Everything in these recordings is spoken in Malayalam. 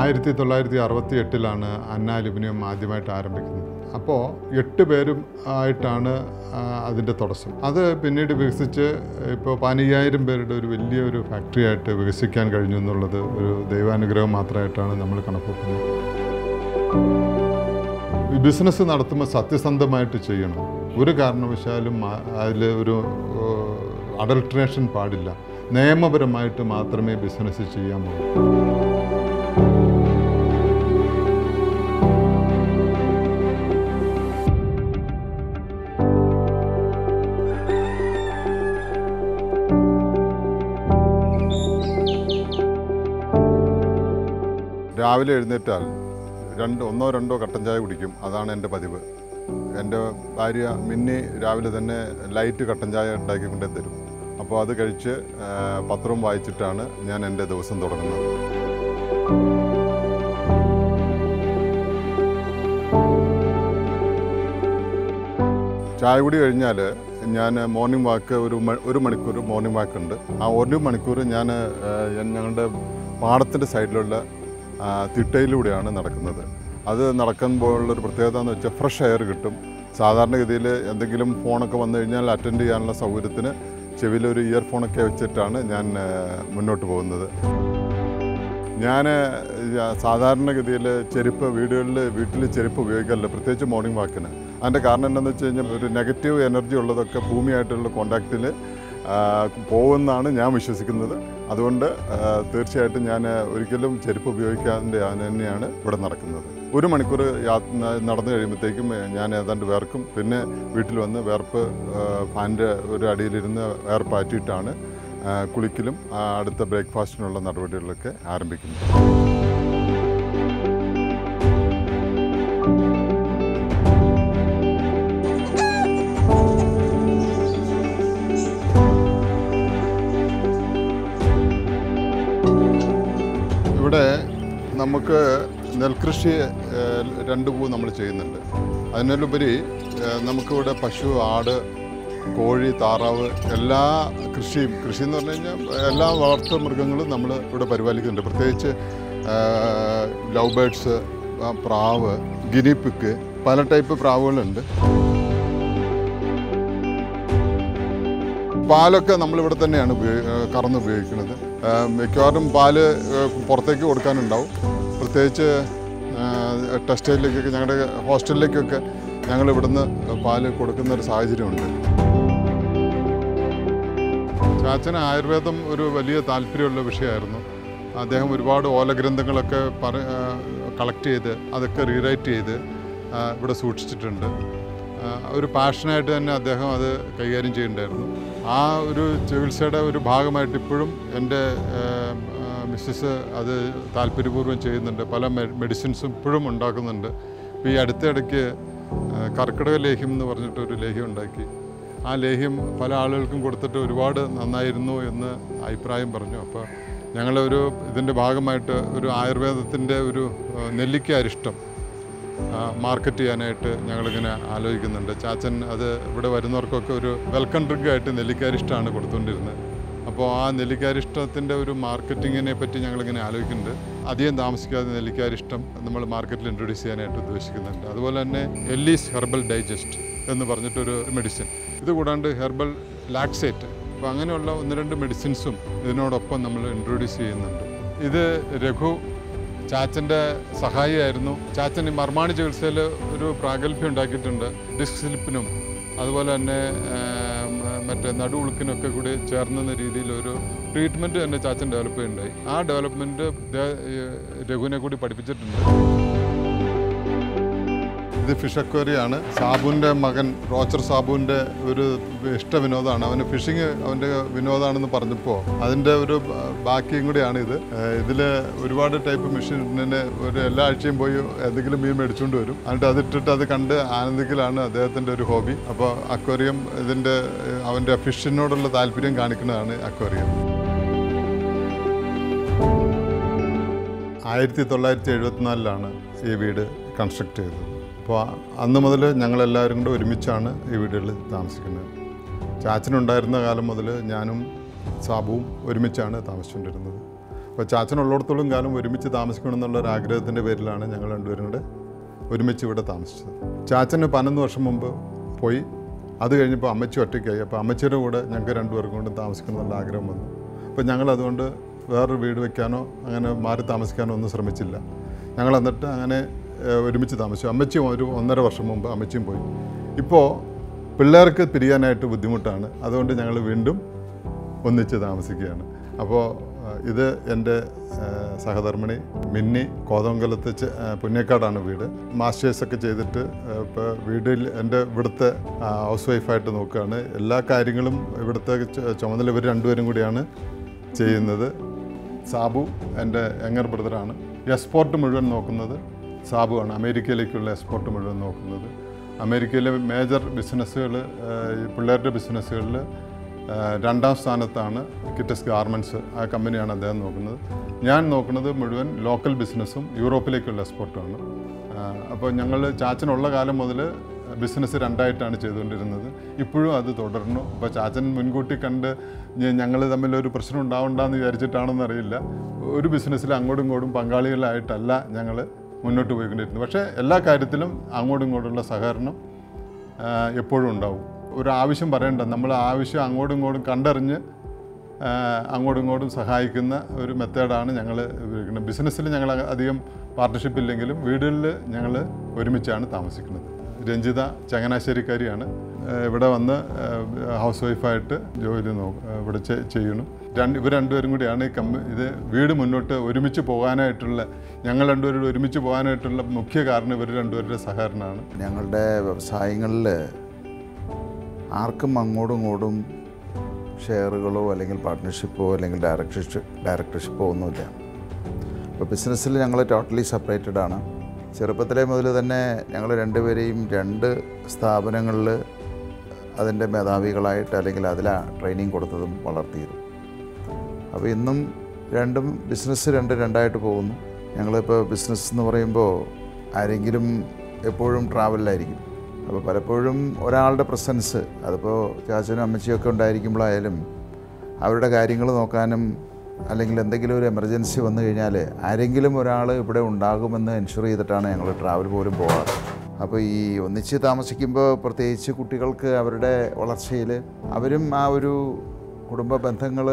ആയിരത്തി തൊള്ളായിരത്തി അറുപത്തി എട്ടിലാണ് അന്ന അലുമിനിയം ആദ്യമായിട്ട് ആരംഭിക്കുന്നത് അപ്പോൾ എട്ട് പേരും ആയിട്ടാണ് ആ, അതിൻ്റെ തുടക്കം അത് പിന്നീട് വികസിച്ച് ഇപ്പോൾ പതിനയ്യായിരം പേരുടെ ഒരു വലിയൊരു ഫാക്ടറി ആയിട്ട് വികസിക്കാൻ കഴിഞ്ഞു എന്നുള്ളത് ഒരു ദൈവാനുഗ്രഹം മാത്രമായിട്ടാണ് നമ്മൾ കണക്കൂട്ടുന്നത് ഈ ബിസിനസ് നടത്തുമ്പോൾ സത്യസന്ധമായിട്ട് ചെയ്യണം ഒരു കാരണവശാലും അതിൽ ഒരു അഡൾട്രേഷൻ പാടില്ല നിയമപരമായിട്ട് മാത്രമേ ബിസിനസ് ചെയ്യാൻ പാടുള്ളൂ രാവിലെ എഴുന്നേറ്റാൽ രണ്ട് ഒന്നോ രണ്ടോ കട്ടൻ ചായ കുടിക്കും അതാണ് എൻ്റെ പതിവ് എൻ്റെ ഭാര്യ മിന്നി രാവിലെ തന്നെ ലൈറ്റ് കട്ടൻ ചായ ഉണ്ടാക്കി കൊണ്ടേ തരും അപ്പോൾ അത് കഴിച്ച് ആ, പത്രവും വായിച്ചിട്ടാണ് ഞാൻ എൻ്റെ ദിവസം തുടങ്ങുന്നത് ചായ കുടി കഴിഞ്ഞാൽ ഞാൻ മോർണിംഗ് വാക്ക് ഒരു മ- ഒരു മണിക്കൂർ മോർണിംഗ് വാക്ക് ഉണ്ട് ആ ഒരു മണിക്കൂർ ഞാൻ ഞങ്ങളുടെ പാടത്തിൻ്റെ സൈഡിലുള്ള ആ, തിട്ടയിലൂടെയാണ് നടക്കുന്നത് അത് നടക്കുമ്പോഴുള്ളൊരു പ്രത്യേകത എന്ന് വെച്ചാൽ ഫ്രഷ് എയർ കിട്ടും സാധാരണഗതിയിൽ എന്തെങ്കിലും ഫോണൊക്കെ വന്നു കഴിഞ്ഞാൽ അറ്റൻഡ് ചെയ്യാനുള്ള സൗകര്യത്തിന് ചെവിയിൽ ഒരു ഇയർഫോണൊക്കെ വെച്ചിട്ടാണ് ഞാൻ ആ, മുന്നോട്ട് പോകുന്നത് ഞാൻ സാധാരണഗതിയിൽ ചെരുപ്പ് വീടുകളിൽ വീട്ടിൽ ചെരുപ്പ് ഉപയോഗിക്കാറില്ല പ്രത്യേകിച്ച് മോർണിംഗ് വാക്കിന് അതിൻ്റെ കാരണം എന്താണെന്ന് വെച്ച് കഴിഞ്ഞാൽ ഒരു നെഗറ്റീവ് എനർജി ഉള്ളതൊക്കെ ഭൂമിയായിട്ടുള്ള കോണ്ടാക്റ്റിൽ പോകുമെന്നാണ് ഞാൻ വിശ്വസിക്കുന്നത് അതുകൊണ്ട് ആ, തീർച്ചയായിട്ടും ഞാൻ ഒരിക്കലും ചെരുപ്പ് ഉപയോഗിക്കാതെ തന്നെയാണ് ഇവിടെ നടക്കുന്നത് ഒരു മണിക്കൂർ യാത്ര നടന്നു കഴിയുമ്പോഴത്തേക്കും ഞാൻ ഏതാണ്ട് വേർക്കും പിന്നെ വീട്ടിൽ വന്ന് വേർപ്പ് ഫാനിൻ്റെ ഒരു അടിയിലിരുന്ന് വേർപ്പാറ്റിയിട്ടാണ് ആ, കുളിക്കലും ആ, അടുത്ത ബ്രേക്ക്ഫാസ്റ്റിനുള്ള നടപടികളൊക്കെ ആരംഭിക്കുന്നത് ഇവിടെ നമുക്ക് നെൽകൃഷി ഏഹ്, രണ്ട് പൂ നമ്മൾ ചെയ്യുന്നുണ്ട് അതിനുപരി ഏഹ്, നമുക്കിവിടെ പശു ആട് കോഴി താറാവ് എല്ലാ കൃഷിയും കൃഷി എന്ന് പറഞ്ഞു കഴിഞ്ഞാൽ എല്ലാ വളർത്തു മൃഗങ്ങളും നമ്മൾ ഇവിടെ പരിപാലിക്കുന്നുണ്ട് പ്രത്യേകിച്ച് ലവ് ബേഡ്സ് പ്രാവ് ഗിനിപ്പിക്ക് പല ടൈപ്പ് പ്രാവുകളുണ്ട് പാലൊക്കെ നമ്മളിവിടെ തന്നെയാണ് ഉപയോഗി ഏഹ് കറന്ന് ഉപയോഗിക്കുന്നത് ഏഹ് മിക്കവാറും പാല് ഏഹ് പുറത്തേക്ക് കൊടുക്കാനുണ്ടാവും പ്രത്യേകിച്ച് ഏഹ് ടെക്സ്റ്റൈലിലേക്കൊക്കെ ഞങ്ങളുടെ ഹോസ്റ്റലിലേക്കൊക്കെ ഞങ്ങൾ ഇവിടുന്ന് പാല് കൊടുക്കുന്ന ഒരു സാഹചര്യമുണ്ട് ചാച്ചന് ആയുർവേദം ഒരു വലിയ താല്പര്യമുള്ള വിഷയമായിരുന്നു അദ്ദേഹം ഒരുപാട് ഓലഗ്രന്ഥങ്ങളൊക്കെ പറ കളക്ട് ചെയ്ത് അതൊക്കെ റീറൈറ്റ് ചെയ്ത് ആ, ഇവിടെ സൂക്ഷിച്ചിട്ടുണ്ട് ആ, ഒരു പാഷനായിട്ട് തന്നെ അദ്ദേഹം അത് കൈകാര്യം ചെയ്യുന്നുണ്ടായിരുന്നു ആ ഒരു ചികിത്സയുടെ ഒരു ഭാഗമായിട്ട് ഇപ്പോഴും എൻ്റെ മിസ്സസ് അത് താല്പര്യപൂർവ്വം ചെയ്യുന്നുണ്ട് പല മെഡിസിൻസും ഇപ്പോഴും ഉണ്ടാക്കുന്നുണ്ട് ഇപ്പോൾ ഈ അടുത്തിടയ്ക്ക് ആ, കർക്കിടക ലേഹ്യം എന്ന് പറഞ്ഞിട്ടൊരു ലേഹ്യം ഉണ്ടാക്കി ആ ലേഹ്യം പല ആളുകൾക്കും കൊടുത്തിട്ട് ഒരുപാട് നന്നായിരുന്നു എന്ന് അഭിപ്രായം പറഞ്ഞു അപ്പോൾ ഞങ്ങളൊരു ഇതിൻ്റെ ഭാഗമായിട്ട് ഒരു ആയുർവേദത്തിൻ്റെ ഒരു ആ, നെല്ലിക്ക അരിഷ്ടം ആ, മാർക്കറ്റ് ചെയ്യാനായിട്ട് ഞങ്ങളിങ്ങനെ ആലോചിക്കുന്നുണ്ട് ചാച്ചൻ അത് ഇവിടെ വരുന്നവർക്കൊക്കെ ഒരു വെൽക്കം ഡ്രിങ്ക് ആയിട്ട് നെല്ലിക്കാരിഷ്ടമാണ് കൊടുത്തുകൊണ്ടിരുന്നത് അപ്പോൾ ആ നെല്ലിക്കാരിഷ്ടത്തിൻ്റെ ഒരു മാർക്കറ്റിങ്ങിനെ പറ്റി ഞങ്ങളിങ്ങനെ ആലോചിക്കുന്നുണ്ട് അധികം താമസിക്കാതെ നെല്ലിക്കാരിഷ്ടം നമ്മൾ മാർക്കറ്റിൽ ഇൻട്രൊഡ്യൂസ് ചെയ്യാനായിട്ട് ഉദ്ദേശിക്കുന്നുണ്ട് അതുപോലെ തന്നെ എല്ലീസ് ഹെർബൽ ഡൈജസ്റ്റ് എന്ന് പറഞ്ഞിട്ടൊരു മെഡിസിൻ ഇത് കൂടാണ്ട് ഹെർബൽ ലാക്സേറ്റ് അപ്പോൾ അങ്ങനെയുള്ള ഒന്ന് രണ്ട് മെഡിസിൻസും ഇതിനോടൊപ്പം നമ്മൾ ഇൻട്രൊഡ്യൂസ് ചെയ്യുന്നുണ്ട് ഇത് രഘു ചാച്ചൻ്റെ സഹായിയായിരുന്നു ചാച്ചൻ ഈ മർമാണി ചികിത്സയിൽ ഒരു പ്രാഗൽഭ്യം ഉണ്ടാക്കിയിട്ടുണ്ട് ഡിസ്ക് സ്ലിപ്പിനും അതുപോലെ തന്നെ ആ, മ- മറ്റേ നടുവുളുക്കിനൊക്കെ കൂടി ചേർന്നുന്ന രീതിയിൽ ഒരു ട്രീറ്റ്മെൻറ്റ് തന്നെ ചാച്ചൻ ഡെവലപ്പ് ചെയ്യുന്നുണ്ടായി ആ ഡെവലപ്മെൻറ്റ് രഘുവിനെ കൂടി പഠിപ്പിച്ചിട്ടുണ്ട് ഇത് ഫിഷ് അക്വേറിയാണ് സാബുവിൻ്റെ മകൻ റോച്ചർ സാബുവിൻ്റെ ഒരു ഇഷ്ട വിനോദമാണ് അവന് ഫിഷിങ് അവൻ്റെ വിനോദമാണെന്ന് പറഞ്ഞപ്പോൾ അതിൻ്റെ ഒരു ബ- ബാക്കിയും കൂടിയാണ് ഇത് ഇതിൽ ഒരുപാട് ടൈപ്പ് മെഷീനിന് ഒരു എല്ലാ ആഴ്ചയും പോയി എന്തെങ്കിലും മീൻ മേടിച്ചുകൊണ്ട് വരും എന്നിട്ട് അതിട്ടിട്ട് അത് കണ്ട് ആനന്ദിക്കലാണ് അദ്ദേഹത്തിൻ്റെ ഒരു ഹോബി അപ്പോൾ അക്വേറിയം ഇതിൻ്റെ ഏഹ്, അവൻ്റെ ഫിഷിനോടുള്ള താല്പര്യം കാണിക്കുന്നതാണ് അക്വേറിയം ആയിരത്തി തൊള്ളായിരത്തി എഴുപത്തിനാലിലാണ് ഈ വീട് കൺസ്ട്രക്ട് ചെയ്തത് അപ്പോൾ അന്ന് മുതൽ ഞങ്ങളെല്ലാവരും കൂടെ ഒരുമിച്ചാണ് ഈ വീടുകളിൽ താമസിക്കുന്നത് ചാച്ചനുണ്ടായിരുന്ന കാലം മുതൽ ഞാനും സാബുവും ഒരുമിച്ചാണ് താമസിച്ചുകൊണ്ടിരുന്നത് അപ്പോൾ ചാച്ചനുള്ളിടത്തോളം കാലം ഒരുമിച്ച് താമസിക്കണം എന്നുള്ള ഒരു ആഗ്രഹത്തിൻ്റെ പേരിലാണ് ഞങ്ങൾ രണ്ടുപേരും കൂടെ ഒരുമിച്ച് ഇവിടെ താമസിച്ചത് ചാച്ചന് പതിനൊന്ന് വർഷം മുമ്പ് പോയി അത് കഴിഞ്ഞപ്പോൾ അമ്മച്ചി ഒറ്റയ്ക്കായി അപ്പോൾ അമ്മച്ചിയുടെ കൂടെ ഞങ്ങൾക്ക് രണ്ടുപേർക്കും കൂടെ താമസിക്കണം എന്നുള്ള ആഗ്രഹം വന്നു അപ്പോൾ ഞങ്ങൾ അതുകൊണ്ട് വേറൊരു വീട് വെക്കാനോ അങ്ങനെ മാറി താമസിക്കാനോ ഒന്നും ശ്രമിച്ചില്ല ഞങ്ങൾ എന്നിട്ട് അങ്ങനെ ഏഹ്, ഒരുമിച്ച് താമസിച്ചു അമ്മച്ചിയും ഒരു ഒന്നര വർഷം മുമ്പ് അമ്മച്ചിയും പോയി ഇപ്പോൾ പിള്ളേർക്ക് പിരിയാനായിട്ട് ബുദ്ധിമുട്ടാണ് അതുകൊണ്ട് ഞങ്ങൾ വീണ്ടും ഒന്നിച്ച് താമസിക്കുകയാണ് അപ്പോൾ ഏഹ്, ഇത് എൻ്റെ ഏഹ്, സഹധർമ്മിണി മിന്നി കോതമംഗലത്ത് ചെ- ഏഹ്, പുന്നേക്കാടാണ് വീട് മാസ്റ്റേഴ്സൊക്കെ ചെയ്തിട്ട് ഏഹ്, ഇപ്പോൾ വീട്ടിൽ എൻ്റെ ഇവിടുത്തെ ആ, ഹൗസ് വൈഫായിട്ട് നോക്കുകയാണ് എല്ലാ കാര്യങ്ങളും ഇവിടുത്തെ ചു- ചുമതല ഇവർ രണ്ടുപേരും കൂടിയാണ് ചെയ്യുന്നത് സാബു എൻ്റെ യങ്ങർ ബ്രദറാണ് എക്സ്പോർട്ട് മുഴുവൻ നോക്കുന്നത് സാബുവാണ് അമേരിക്കയിലേക്കുള്ള എക്സ്പോർട്ട് മുഴുവൻ നോക്കുന്നത് അമേരിക്കയിലെ മേജർ ബിസിനസ്സുകൾ ഈ പിള്ളേരുടെ ബിസിനസ്സുകളിൽ രണ്ടാം സ്ഥാനത്താണ് കിറ്റസ് ഗാർമെൻറ്റ്സ് ആ കമ്പനിയാണ് അദ്ദേഹം നോക്കുന്നത് ഞാൻ നോക്കുന്നത് മുഴുവൻ ലോക്കൽ ബിസിനസ്സും യൂറോപ്പിലേക്കുള്ള എക്സ്പോർട്ടുമാണ് അപ്പോൾ ഞങ്ങൾ ചാച്ചനുള്ള കാലം മുതൽ ബിസിനസ് രണ്ടായിട്ടാണ് ചെയ്തുകൊണ്ടിരുന്നത് ഇപ്പോഴും അത് തുടർന്നു അപ്പോൾ ചാച്ചൻ മുൻകൂട്ടി കണ്ട് ഞങ്ങൾ തമ്മിൽ ഒരു പ്രശ്നം ഉണ്ടാവണ്ടെന്ന് വിചാരിച്ചിട്ടാണെന്ന് അറിയില്ല ഒരു ബിസിനസ്സിൽ അങ്ങോട്ടും ഇങ്ങോട്ടും പങ്കാളികളായിട്ടല്ല ഞങ്ങൾ മുന്നോട്ട് പോയിക്കൊണ്ടിരുന്നത് പക്ഷേ എല്ലാ കാര്യത്തിലും അങ്ങോട്ടും ഇങ്ങോട്ടുള്ള സഹകരണം ആ, എപ്പോഴും ഉണ്ടാവും ഒരു ആവശ്യം പറയണ്ട നമ്മൾ ആവശ്യം അങ്ങോട്ടും ഇങ്ങോട്ടും കണ്ടറിഞ്ഞ് ആ, അങ്ങോട്ടും ഇങ്ങോട്ടും സഹായിക്കുന്ന ഒരു മെത്തേഡാണ് ഞങ്ങൾ ഉപയോഗിക്കുന്നത് ബിസിനസ്സിൽ ഞങ്ങൾ അധികം പാർട്ട്ണർഷിപ്പ് ഇല്ലെങ്കിലും വീടുകളിൽ ഞങ്ങൾ ഒരുമിച്ചാണ് താമസിക്കുന്നത് രഞ്ജിത ചങ്ങനാശ്ശേരിക്കാരിയാണ് ആ, ഇവിടെ വന്ന് ആ, ഹൗസ് വൈഫായിട്ട് ജോലി നോ ആ, ഇവിടെ ചെ- ചെയ്യുന്നു രണ്ട് ഇവർ രണ്ടുപേരും കൂടിയാണ് ഈ കമ്പ ഇത് വീട് മുന്നോട്ട് ഒരുമിച്ച് പോകാനായിട്ടുള്ള ഞങ്ങൾ രണ്ടുപേരും ഒരുമിച്ച് പോകാനായിട്ടുള്ള മുഖ്യ കാരണം ഇവർ രണ്ടുപേരുടെ സഹകരണമാണ് ഞങ്ങളുടെ വ്യവസായങ്ങളിൽ ആർക്കും അങ്ങോട്ടും ഇങ്ങോട്ടും ഷെയറുകളോ അല്ലെങ്കിൽ പാർട്ട്ണർഷിപ്പോ അല്ലെങ്കിൽ ഡയറക്ടർഷിപ്പ് ഡയറക്ടർഷിപ്പോ ഒന്നുമില്ല അപ്പോൾ ബിസിനസ്സിൽ ഞങ്ങൾ ടോട്ടലി സെപ്പറേറ്റഡ് ആണ് ചെറുപ്പത്തിലെ മുതൽ തന്നെ ഞങ്ങൾ രണ്ടുപേരെയും രണ്ട് സ്ഥാപനങ്ങളിൽ അതിൻ്റെ മേധാവികളായിട്ട് അല്ലെങ്കിൽ അതിലാണ് ട്രെയിനിങ് കൊടുത്തതും വളർത്തിയതും അപ്പോൾ ഇന്നും രണ്ടും ബിസിനസ് രണ്ട് രണ്ടായിട്ട് പോകുന്നു ഞങ്ങളിപ്പോൾ ബിസിനസ് എന്ന് പറയുമ്പോൾ ആരെങ്കിലും എപ്പോഴും ട്രാവലിലായിരിക്കും അപ്പോൾ പലപ്പോഴും ഒരാളുടെ പ്രസൻസ് അതിപ്പോൾ ചാച്ചനും അമ്മച്ചിയൊക്കെ ഉണ്ടായിരിക്കുമ്പോഴായാലും അവരുടെ കാര്യങ്ങൾ നോക്കാനും അല്ലെങ്കിൽ എന്തെങ്കിലും ഒരു എമർജൻസി വന്നു കഴിഞ്ഞാൽ ആരെങ്കിലും ഒരാൾ ഇവിടെ ഉണ്ടാകുമെന്ന് എൻഷുർ ചെയ്തിട്ടാണ് ഞങ്ങൾ ട്രാവൽ പോലും പോകാറ് അപ്പോൾ ഈ ഒന്നിച്ച് താമസിക്കുമ്പോൾ പ്രത്യേകിച്ച് കുട്ടികൾക്ക് അവരുടെ വളർച്ചയിൽ അവരും ആ ഒരു കുടുംബ ബന്ധങ്ങൾ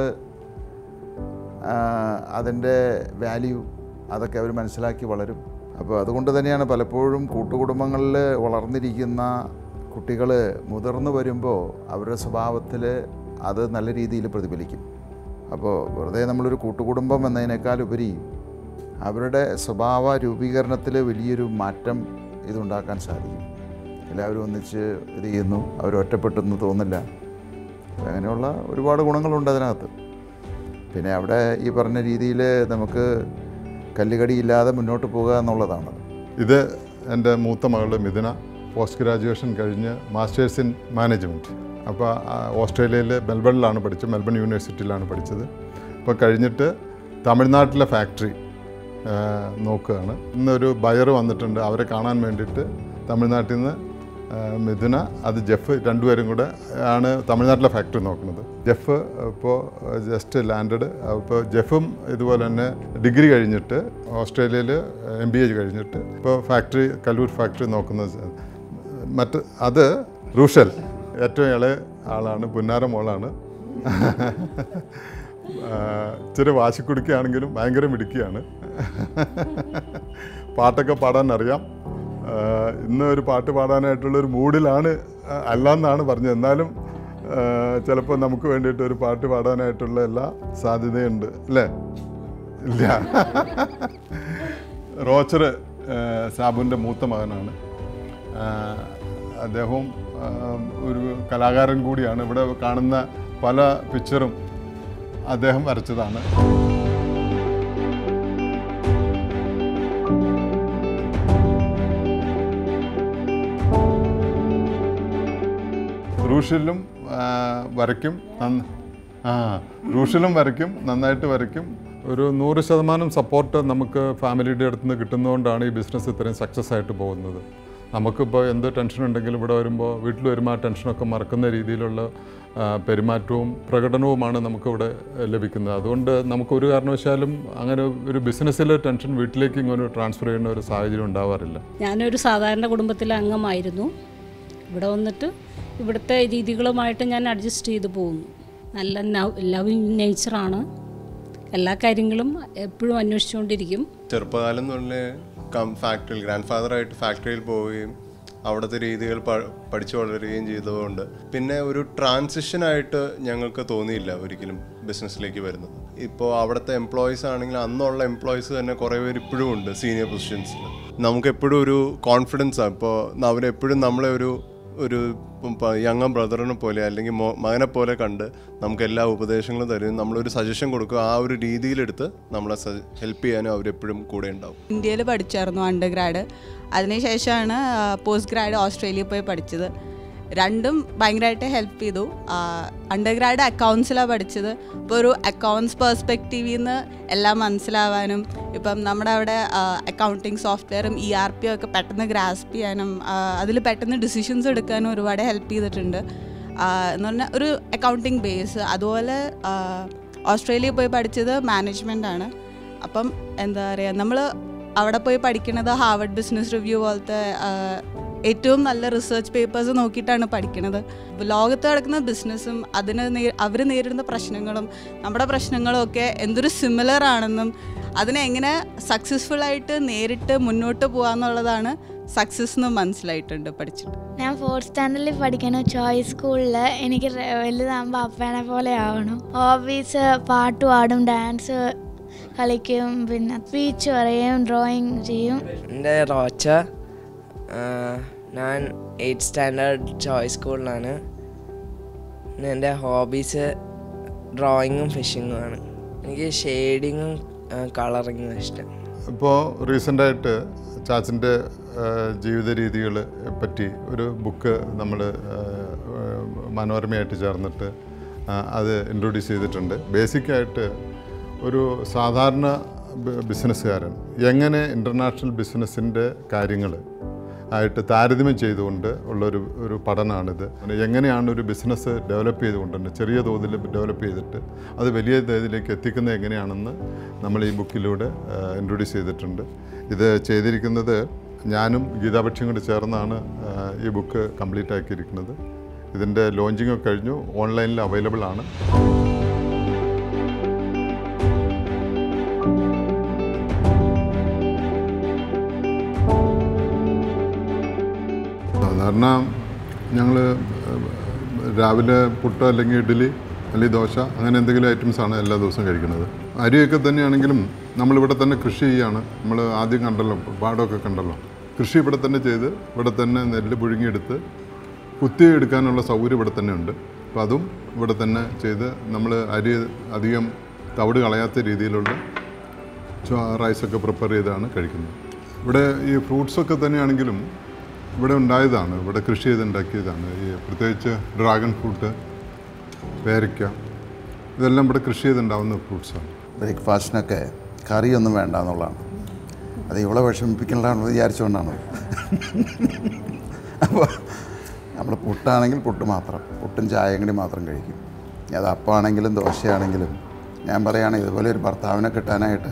അതിൻ്റെ വാല്യൂ അതൊക്കെ അവർ മനസ്സിലാക്കി വളരും അപ്പോൾ അതുകൊണ്ട് തന്നെയാണ് പലപ്പോഴും കൂട്ടുകുടുംബങ്ങളിൽ വളർന്നിരിക്കുന്ന കുട്ടികൾ മുതിർന്നു വരുമ്പോൾ അവരുടെ സ്വഭാവത്തിൽ അത് നല്ല രീതിയിൽ പ്രതിഫലിക്കും അപ്പോൾ വെറുതെ നമ്മളൊരു കൂട്ടുകുടുംബം എന്നതിനേക്കാൾ ഉപരി അവരുടെ സ്വഭാവ രൂപീകരണത്തിൽ വലിയൊരു മാറ്റം ഇതുണ്ടാക്കാൻ സാധിക്കും എല്ലാവരും ഒന്നിച്ച് ഇത് ചെയ്യുന്നു അവർ ഒറ്റപ്പെട്ടെന്ന് തോന്നില്ല അങ്ങനെയുള്ള ഒരുപാട് ഗുണങ്ങളുണ്ട് അതിനകത്ത് പിന്നെ അവിടെ ഈ പറഞ്ഞ രീതിയിൽ നമുക്ക് കല്ലുകടിയില്ലാതെ മുന്നോട്ട് പോകുക എന്നുള്ളതാണ് ഇത് എൻ്റെ മൂത്ത മകളുടെ മിഥുന പോസ്റ്റ് ഗ്രാജുവേഷൻ കഴിഞ്ഞ് മാസ്റ്റേഴ്സ് ഇൻ മാനേജ്മെൻറ്റ് അപ്പോൾ ഓസ്ട്രേലിയയിൽ മെൽബണിലാണ് പഠിച്ചത് മെൽബൺ യൂണിവേഴ്സിറ്റിയിലാണ് പഠിച്ചത് അപ്പോൾ കഴിഞ്ഞിട്ട് തമിഴ്നാട്ടിലെ ഫാക്ടറി നോക്കുകയാണ് ഇന്നൊരു ബയർ വന്നിട്ടുണ്ട് അവരെ കാണാൻ വേണ്ടിയിട്ട് തമിഴ്നാട്ടിൽ നിന്ന് ആ, മിഥുന അത് ജെഫ് രണ്ടുപേരും കൂടെ ആണ് തമിഴ്നാട്ടിലെ ഫാക്ടറി നോക്കുന്നത് ജെഫ് ഇപ്പോൾ ജസ്റ്റ് ലാൻഡഡ് അപ്പോൾ ജെഫും ഇതുപോലെ തന്നെ ഡിഗ്രി കഴിഞ്ഞിട്ട് ഓസ്ട്രേലിയയിൽ എം ബി എ കഴിഞ്ഞിട്ട് ഇപ്പോൾ ഫാക്ടറി കല്ലൂർ ഫാക്ടറി നോക്കുന്നത് മറ്റ് അത് റൂഷൽ ഏറ്റവും ഇളയ ആളാണ് പുന്നാര മോളാണ് ആ, ഇച്ചിരി വാശിക്കുടുക്കുകയാണെങ്കിലും ഭയങ്കര മിടുക്കിയാണ് പാട്ടൊക്കെ പാടാൻ അറിയാം ആ, ഇന്ന് ഒരു പാട്ട് പാടാനായിട്ടുള്ളൊരു മൂഡിലാണ് ആ, അല്ലാന്നാണ് പറഞ്ഞത് എന്നാലും ചിലപ്പോൾ നമുക്ക് വേണ്ടിയിട്ട് ഒരു പാട്ട് പാടാനായിട്ടുള്ള എല്ലാ സാധ്യതയുണ്ട് അല്ലേ ഇല്ല റോച്ചർ സാബുവിൻ്റെ മൂത്ത മകനാണ് ആ, അദ്ദേഹവും ആ, ഒരു കലാകാരൻ കൂടിയാണ് ഇവിടെ കാണുന്ന പല പിക്ചറും അദ്ദേഹം വരച്ചതാണ് റൂഷിലും ആ, വരയ്ക്കും നന്ന- ആ റൂഷിലും വരയ്ക്കും നന്നായിട്ട് വരയ്ക്കും ഒരു നൂറ് ശതമാനം സപ്പോർട്ട് നമുക്ക് ഫാമിലിയുടെ അടുത്ത് നിന്ന് കിട്ടുന്നതുകൊണ്ടാണ് ഈ ബിസിനസ് ഇത്രയും സക്സസ് ആയിട്ട് പോകുന്നത് നമുക്കിപ്പോൾ എന്ത് ടെൻഷൻ ഉണ്ടെങ്കിലും ഇവിടെ വരുമ്പോൾ വീട്ടിൽ വരുമ്പോൾ ആ ടെൻഷനൊക്കെ മറക്കുന്ന രീതിയിലുള്ള ആ, പെരുമാറ്റവും പ്രകടനവുമാണ് നമുക്കിവിടെ ലഭിക്കുന്നത് അതുകൊണ്ട് നമുക്ക് ഒരു കാരണവശാലും അങ്ങനെ ഒരു ബിസിനസ്സിലെ ടെൻഷൻ വീട്ടിലേക്ക് ഇങ്ങനെ ട്രാൻസ്ഫർ ചെയ്യുന്ന ഒരു സാഹചര്യം ഉണ്ടാവാറില്ല ഞാനൊരു സാധാരണ കുടുംബത്തിലെ അംഗമായിരുന്നു ഇവിടെ വന്നിട്ട് ഇവിടുത്തെ രീതികളുമായിട്ട് ഞാൻ അഡ്ജസ്റ്റ് ചെയ്ത് പോകുന്നു നല്ല ലവിങ് നേച്ചറാണ് എല്ലാ കാര്യങ്ങളും എപ്പോഴും അന്വേഷിച്ചുകൊണ്ടിരിക്കും ചെറുപ്പകാലം തൊഴിലെ കം ഫാക്ടറിയിൽ ഗ്രാൻഡ് ഫാദറായിട്ട് ഫാക്ടറിയിൽ പോവുകയും അവിടുത്തെ രീതികൾ പ- പഠിച്ചു വളരുകയും ചെയ്തതുകൊണ്ട് പിന്നെ ഒരു ട്രാൻസിഷനായിട്ട് ഞങ്ങൾക്ക് തോന്നിയില്ല ഒരിക്കലും ബിസിനസ്സിലേക്ക് വരുന്നത് ഇപ്പോൾ അവിടുത്തെ എംപ്ലോയീസ് ആണെങ്കിൽ അന്നുള്ള എംപ്ലോയീസ് തന്നെ കുറേ പേര് ഇപ്പോഴും ഉണ്ട് സീനിയർ പൊസിഷൻസിൽ നമുക്ക് എപ്പോഴും ഒരു കോൺഫിഡൻസാണ് ഇപ്പോൾ അവരെപ്പോഴും നമ്മളെ ഒരു ഒരു യങ്ങ ബ്രദറിനെ പോലെ അല്ലെങ്കിൽ മോ മകനെ പോലെ കണ്ട് നമുക്ക് എല്ലാ ഉപദേശങ്ങളും തരും നമ്മളൊരു സജഷൻ കൊടുക്കുക ആ ഒരു രീതിയിലെടുത്ത് നമ്മളെ ഹെൽപ്പ് ചെയ്യാനും അവരെപ്പോഴും കൂടെ ഉണ്ടാവും ഇന്ത്യയിൽ പഠിച്ചായിരുന്നു അണ്ടർ ഗ്രാഡ് അതിനുശേഷമാണ് പോസ്റ്റ് ഗ്രാഡ് ഓസ്ട്രേലിയയിൽ പോയി പഠിച്ചത് രണ്ടും ഭയങ്കരമായിട്ട് ഹെൽപ്പ് ചെയ്തു അണ്ടർ ഗ്രാഡ് അക്കൗണ്ട്സിലാണ് പഠിച്ചത് ഇപ്പോൾ ഒരു അക്കൗണ്ട്സ് പെർസ്പെക്റ്റീവിൽ നിന്ന് എല്ലാം മനസ്സിലാവാനും ഇപ്പം നമ്മുടെ അവിടെ അക്കൗണ്ടിങ് സോഫ്റ്റ്വെയറും ഇ ആർ പി ഒക്കെ പെട്ടെന്ന് ഗ്രാസ്പ് ചെയ്യാനും അതിൽ പെട്ടെന്ന് ഡിസിഷൻസ് എടുക്കാനും ഒരുപാട് ഹെൽപ്പ് ചെയ്തിട്ടുണ്ട് ആ, എന്ന് പറഞ്ഞാൽ ഒരു അക്കൗണ്ടിങ് ബേസ് അതുപോലെ ആ, ഓസ്ട്രേലിയയിൽ പോയി പഠിച്ചത് മാനേജ്മെൻ്റ് ആണ് അപ്പം എന്താ പറയുക നമ്മൾ അവിടെ പോയി പഠിക്കുന്നത് ഹാർവർഡ് ബിസിനസ് റിവ്യൂ പോലത്തെ ആ, ഏറ്റവും നല്ല റിസർച്ച് പേപ്പേഴ്സ് നോക്കിയിട്ടാണ് പഠിക്കുന്നത് അപ്പോൾ ലോകത്ത് നടക്കുന്ന ബിസിനസ്സും അതിന് നേ അവർ നേരിടുന്ന പ്രശ്നങ്ങളും നമ്മുടെ പ്രശ്നങ്ങളും ഒക്കെ എന്തൊരു സിമിലർ ആണെന്നും അതിനെ എങ്ങനെ സക്സസ്ഫുൾ ആയിട്ട് നേരിട്ട് മുന്നോട്ട് പോകാന്നുള്ളതാണ് സക്സസ് എന്ന് മനസ്സിലായിട്ടുണ്ട് പഠിച്ചിട്ട് ഞാൻ ഫോർത്ത് സ്റ്റാൻഡേർഡിൽ പഠിക്കണം ചോയ്സ് സ്കൂളിൽ എനിക്ക് റെ- വലുതാകുമ്പോൾ അപ്പേനെ പോലെ ആവണം ഹോബീസ് പാട്ട് പാടും ഡാൻസ് കളിക്കും പിന്നെ സ്പീച്ച് പറയും ഡ്രോയിങ് ചെയ്യും എൻ്റെ റോച്ച ആ, ഞാൻ എയ്റ്റ് സ്റ്റാൻഡേർഡ് ചോയ്സ് സ്കൂളിലാണ് പിന്നെ എൻ്റെ ഹോബീസ് ഡ്രോയിങ്ങും ഫിഷിങ്ങും ആണ് എനിക്ക് ഷെയ്ഡിങ്ങും കളറിങ്ങും ഇഷ്ടം ഇപ്പോൾ റീസെൻ്റായിട്ട് ചാച്ചൻ്റെ ജീവിത രീതികളെ പറ്റി ഒരു ബുക്ക് നമ്മൾ മനോരമയായിട്ട് ചേർന്നിട്ട് ആ, അത് ഇൻട്രൊഡ്യൂസ് ചെയ്തിട്ടുണ്ട് ബേസിക്കായിട്ട് ഒരു സാധാരണ ബ- ബിസിനസ്സുകാരൻ എങ്ങനെ ഇൻ്റർനാഷണൽ ബിസിനസ്സിൻ്റെ കാര്യങ്ങൾ ആയിട്ട് താരതമ്യം ചെയ്തുകൊണ്ട് ഉള്ളൊരു ഒരു പഠനമാണിത് എങ്ങനെയാണ് ഒരു ബിസിനസ് ഡെവലപ്പ് ചെയ്തുകൊണ്ട് തന്നെ ചെറിയ തോതിൽ ഡെവലപ്പ് ചെയ്തിട്ട് അത് വലിയ തോതിലേക്ക് എത്തിക്കുന്നത് എങ്ങനെയാണെന്ന് നമ്മൾ ഈ ബുക്കിലൂടെ ഇൻട്രൊഡ്യൂസ് ചെയ്തിട്ടുണ്ട് ഇത് ചെയ്തിരിക്കുന്നത് ഞാനും ഗീതാപക്ഷിയും കൂടി ചേർന്നാണ് ആ, ഈ ബുക്ക് കംപ്ലീറ്റ് ആക്കിയിരിക്കുന്നത് ഇതിൻ്റെ ലോഞ്ചിങ് ഒക്കെ കഴിഞ്ഞു ഓൺലൈനിൽ അവൈലബിൾ ആണ് സാധാരണ ഞങ്ങൾ രാവിലെ പുട്ട് അല്ലെങ്കിൽ ഇഡ്ഡലി അല്ലെങ്കിൽ ദോശ അങ്ങനെ എന്തെങ്കിലും ഐറ്റംസാണ് എല്ലാ ദിവസവും കഴിക്കുന്നത് അരിയൊക്കെ തന്നെയാണെങ്കിലും നമ്മളിവിടെ തന്നെ കൃഷി ചെയ്യുകയാണ് നമ്മൾ ആദ്യം കണ്ടല്ലോ പാടമൊക്കെ കണ്ടല്ലോ കൃഷി ഇവിടെ തന്നെ ചെയ്ത് ഇവിടെ തന്നെ നെല്ല് പുഴുങ്ങിയെടുത്ത് കുത്തി എടുക്കാനുള്ള സൗകര്യം ഇവിടെ തന്നെ ഉണ്ട് അപ്പോൾ അതും ഇവിടെ തന്നെ ചെയ്ത് നമ്മൾ അരി അധികം തവിട് കളയാത്ത രീതിയിലുള്ള ചോ- റൈസൊക്കെ പ്രിപ്പയർ ചെയ്താണ് കഴിക്കുന്നത് ഇവിടെ ഈ ഫ്രൂട്ട്സൊക്കെ തന്നെയാണെങ്കിലും ഇവിടെ ഉണ്ടായതാണ് ഇവിടെ കൃഷി ചെയ്തുണ്ടാക്കിയതാണ് ഈ പ്രത്യേകിച്ച് ഡ്രാഗൺ ഫ്രൂട്ട് പേരയ്ക്ക ഇതെല്ലാം ഇവിടെ കൃഷി ചെയ്തുണ്ടാവുന്ന ഫ്രൂട്ട്സാണ് ബ്രേക്ക്ഫാസ്റ്റിനൊക്കെ കറിയൊന്നും വേണ്ട എന്നുള്ളതാണ് അത് ഇവളെ വിഷമിപ്പിക്കണമെന്ന് വിചാരിച്ചുകൊണ്ടാണ് അപ്പോൾ നമ്മൾ പുട്ടാണെങ്കിൽ പുട്ട് മാത്രം പുട്ടും ചായയും കൂടി മാത്രം കഴിക്കും ഇനി അത് അപ്പമാണെങ്കിലും ദോശയാണെങ്കിലും ഞാൻ പറയുകയാണെങ്കിൽ ഇതുപോലെ ഒരു ഭർത്താവിനെ കിട്ടാനായിട്ട്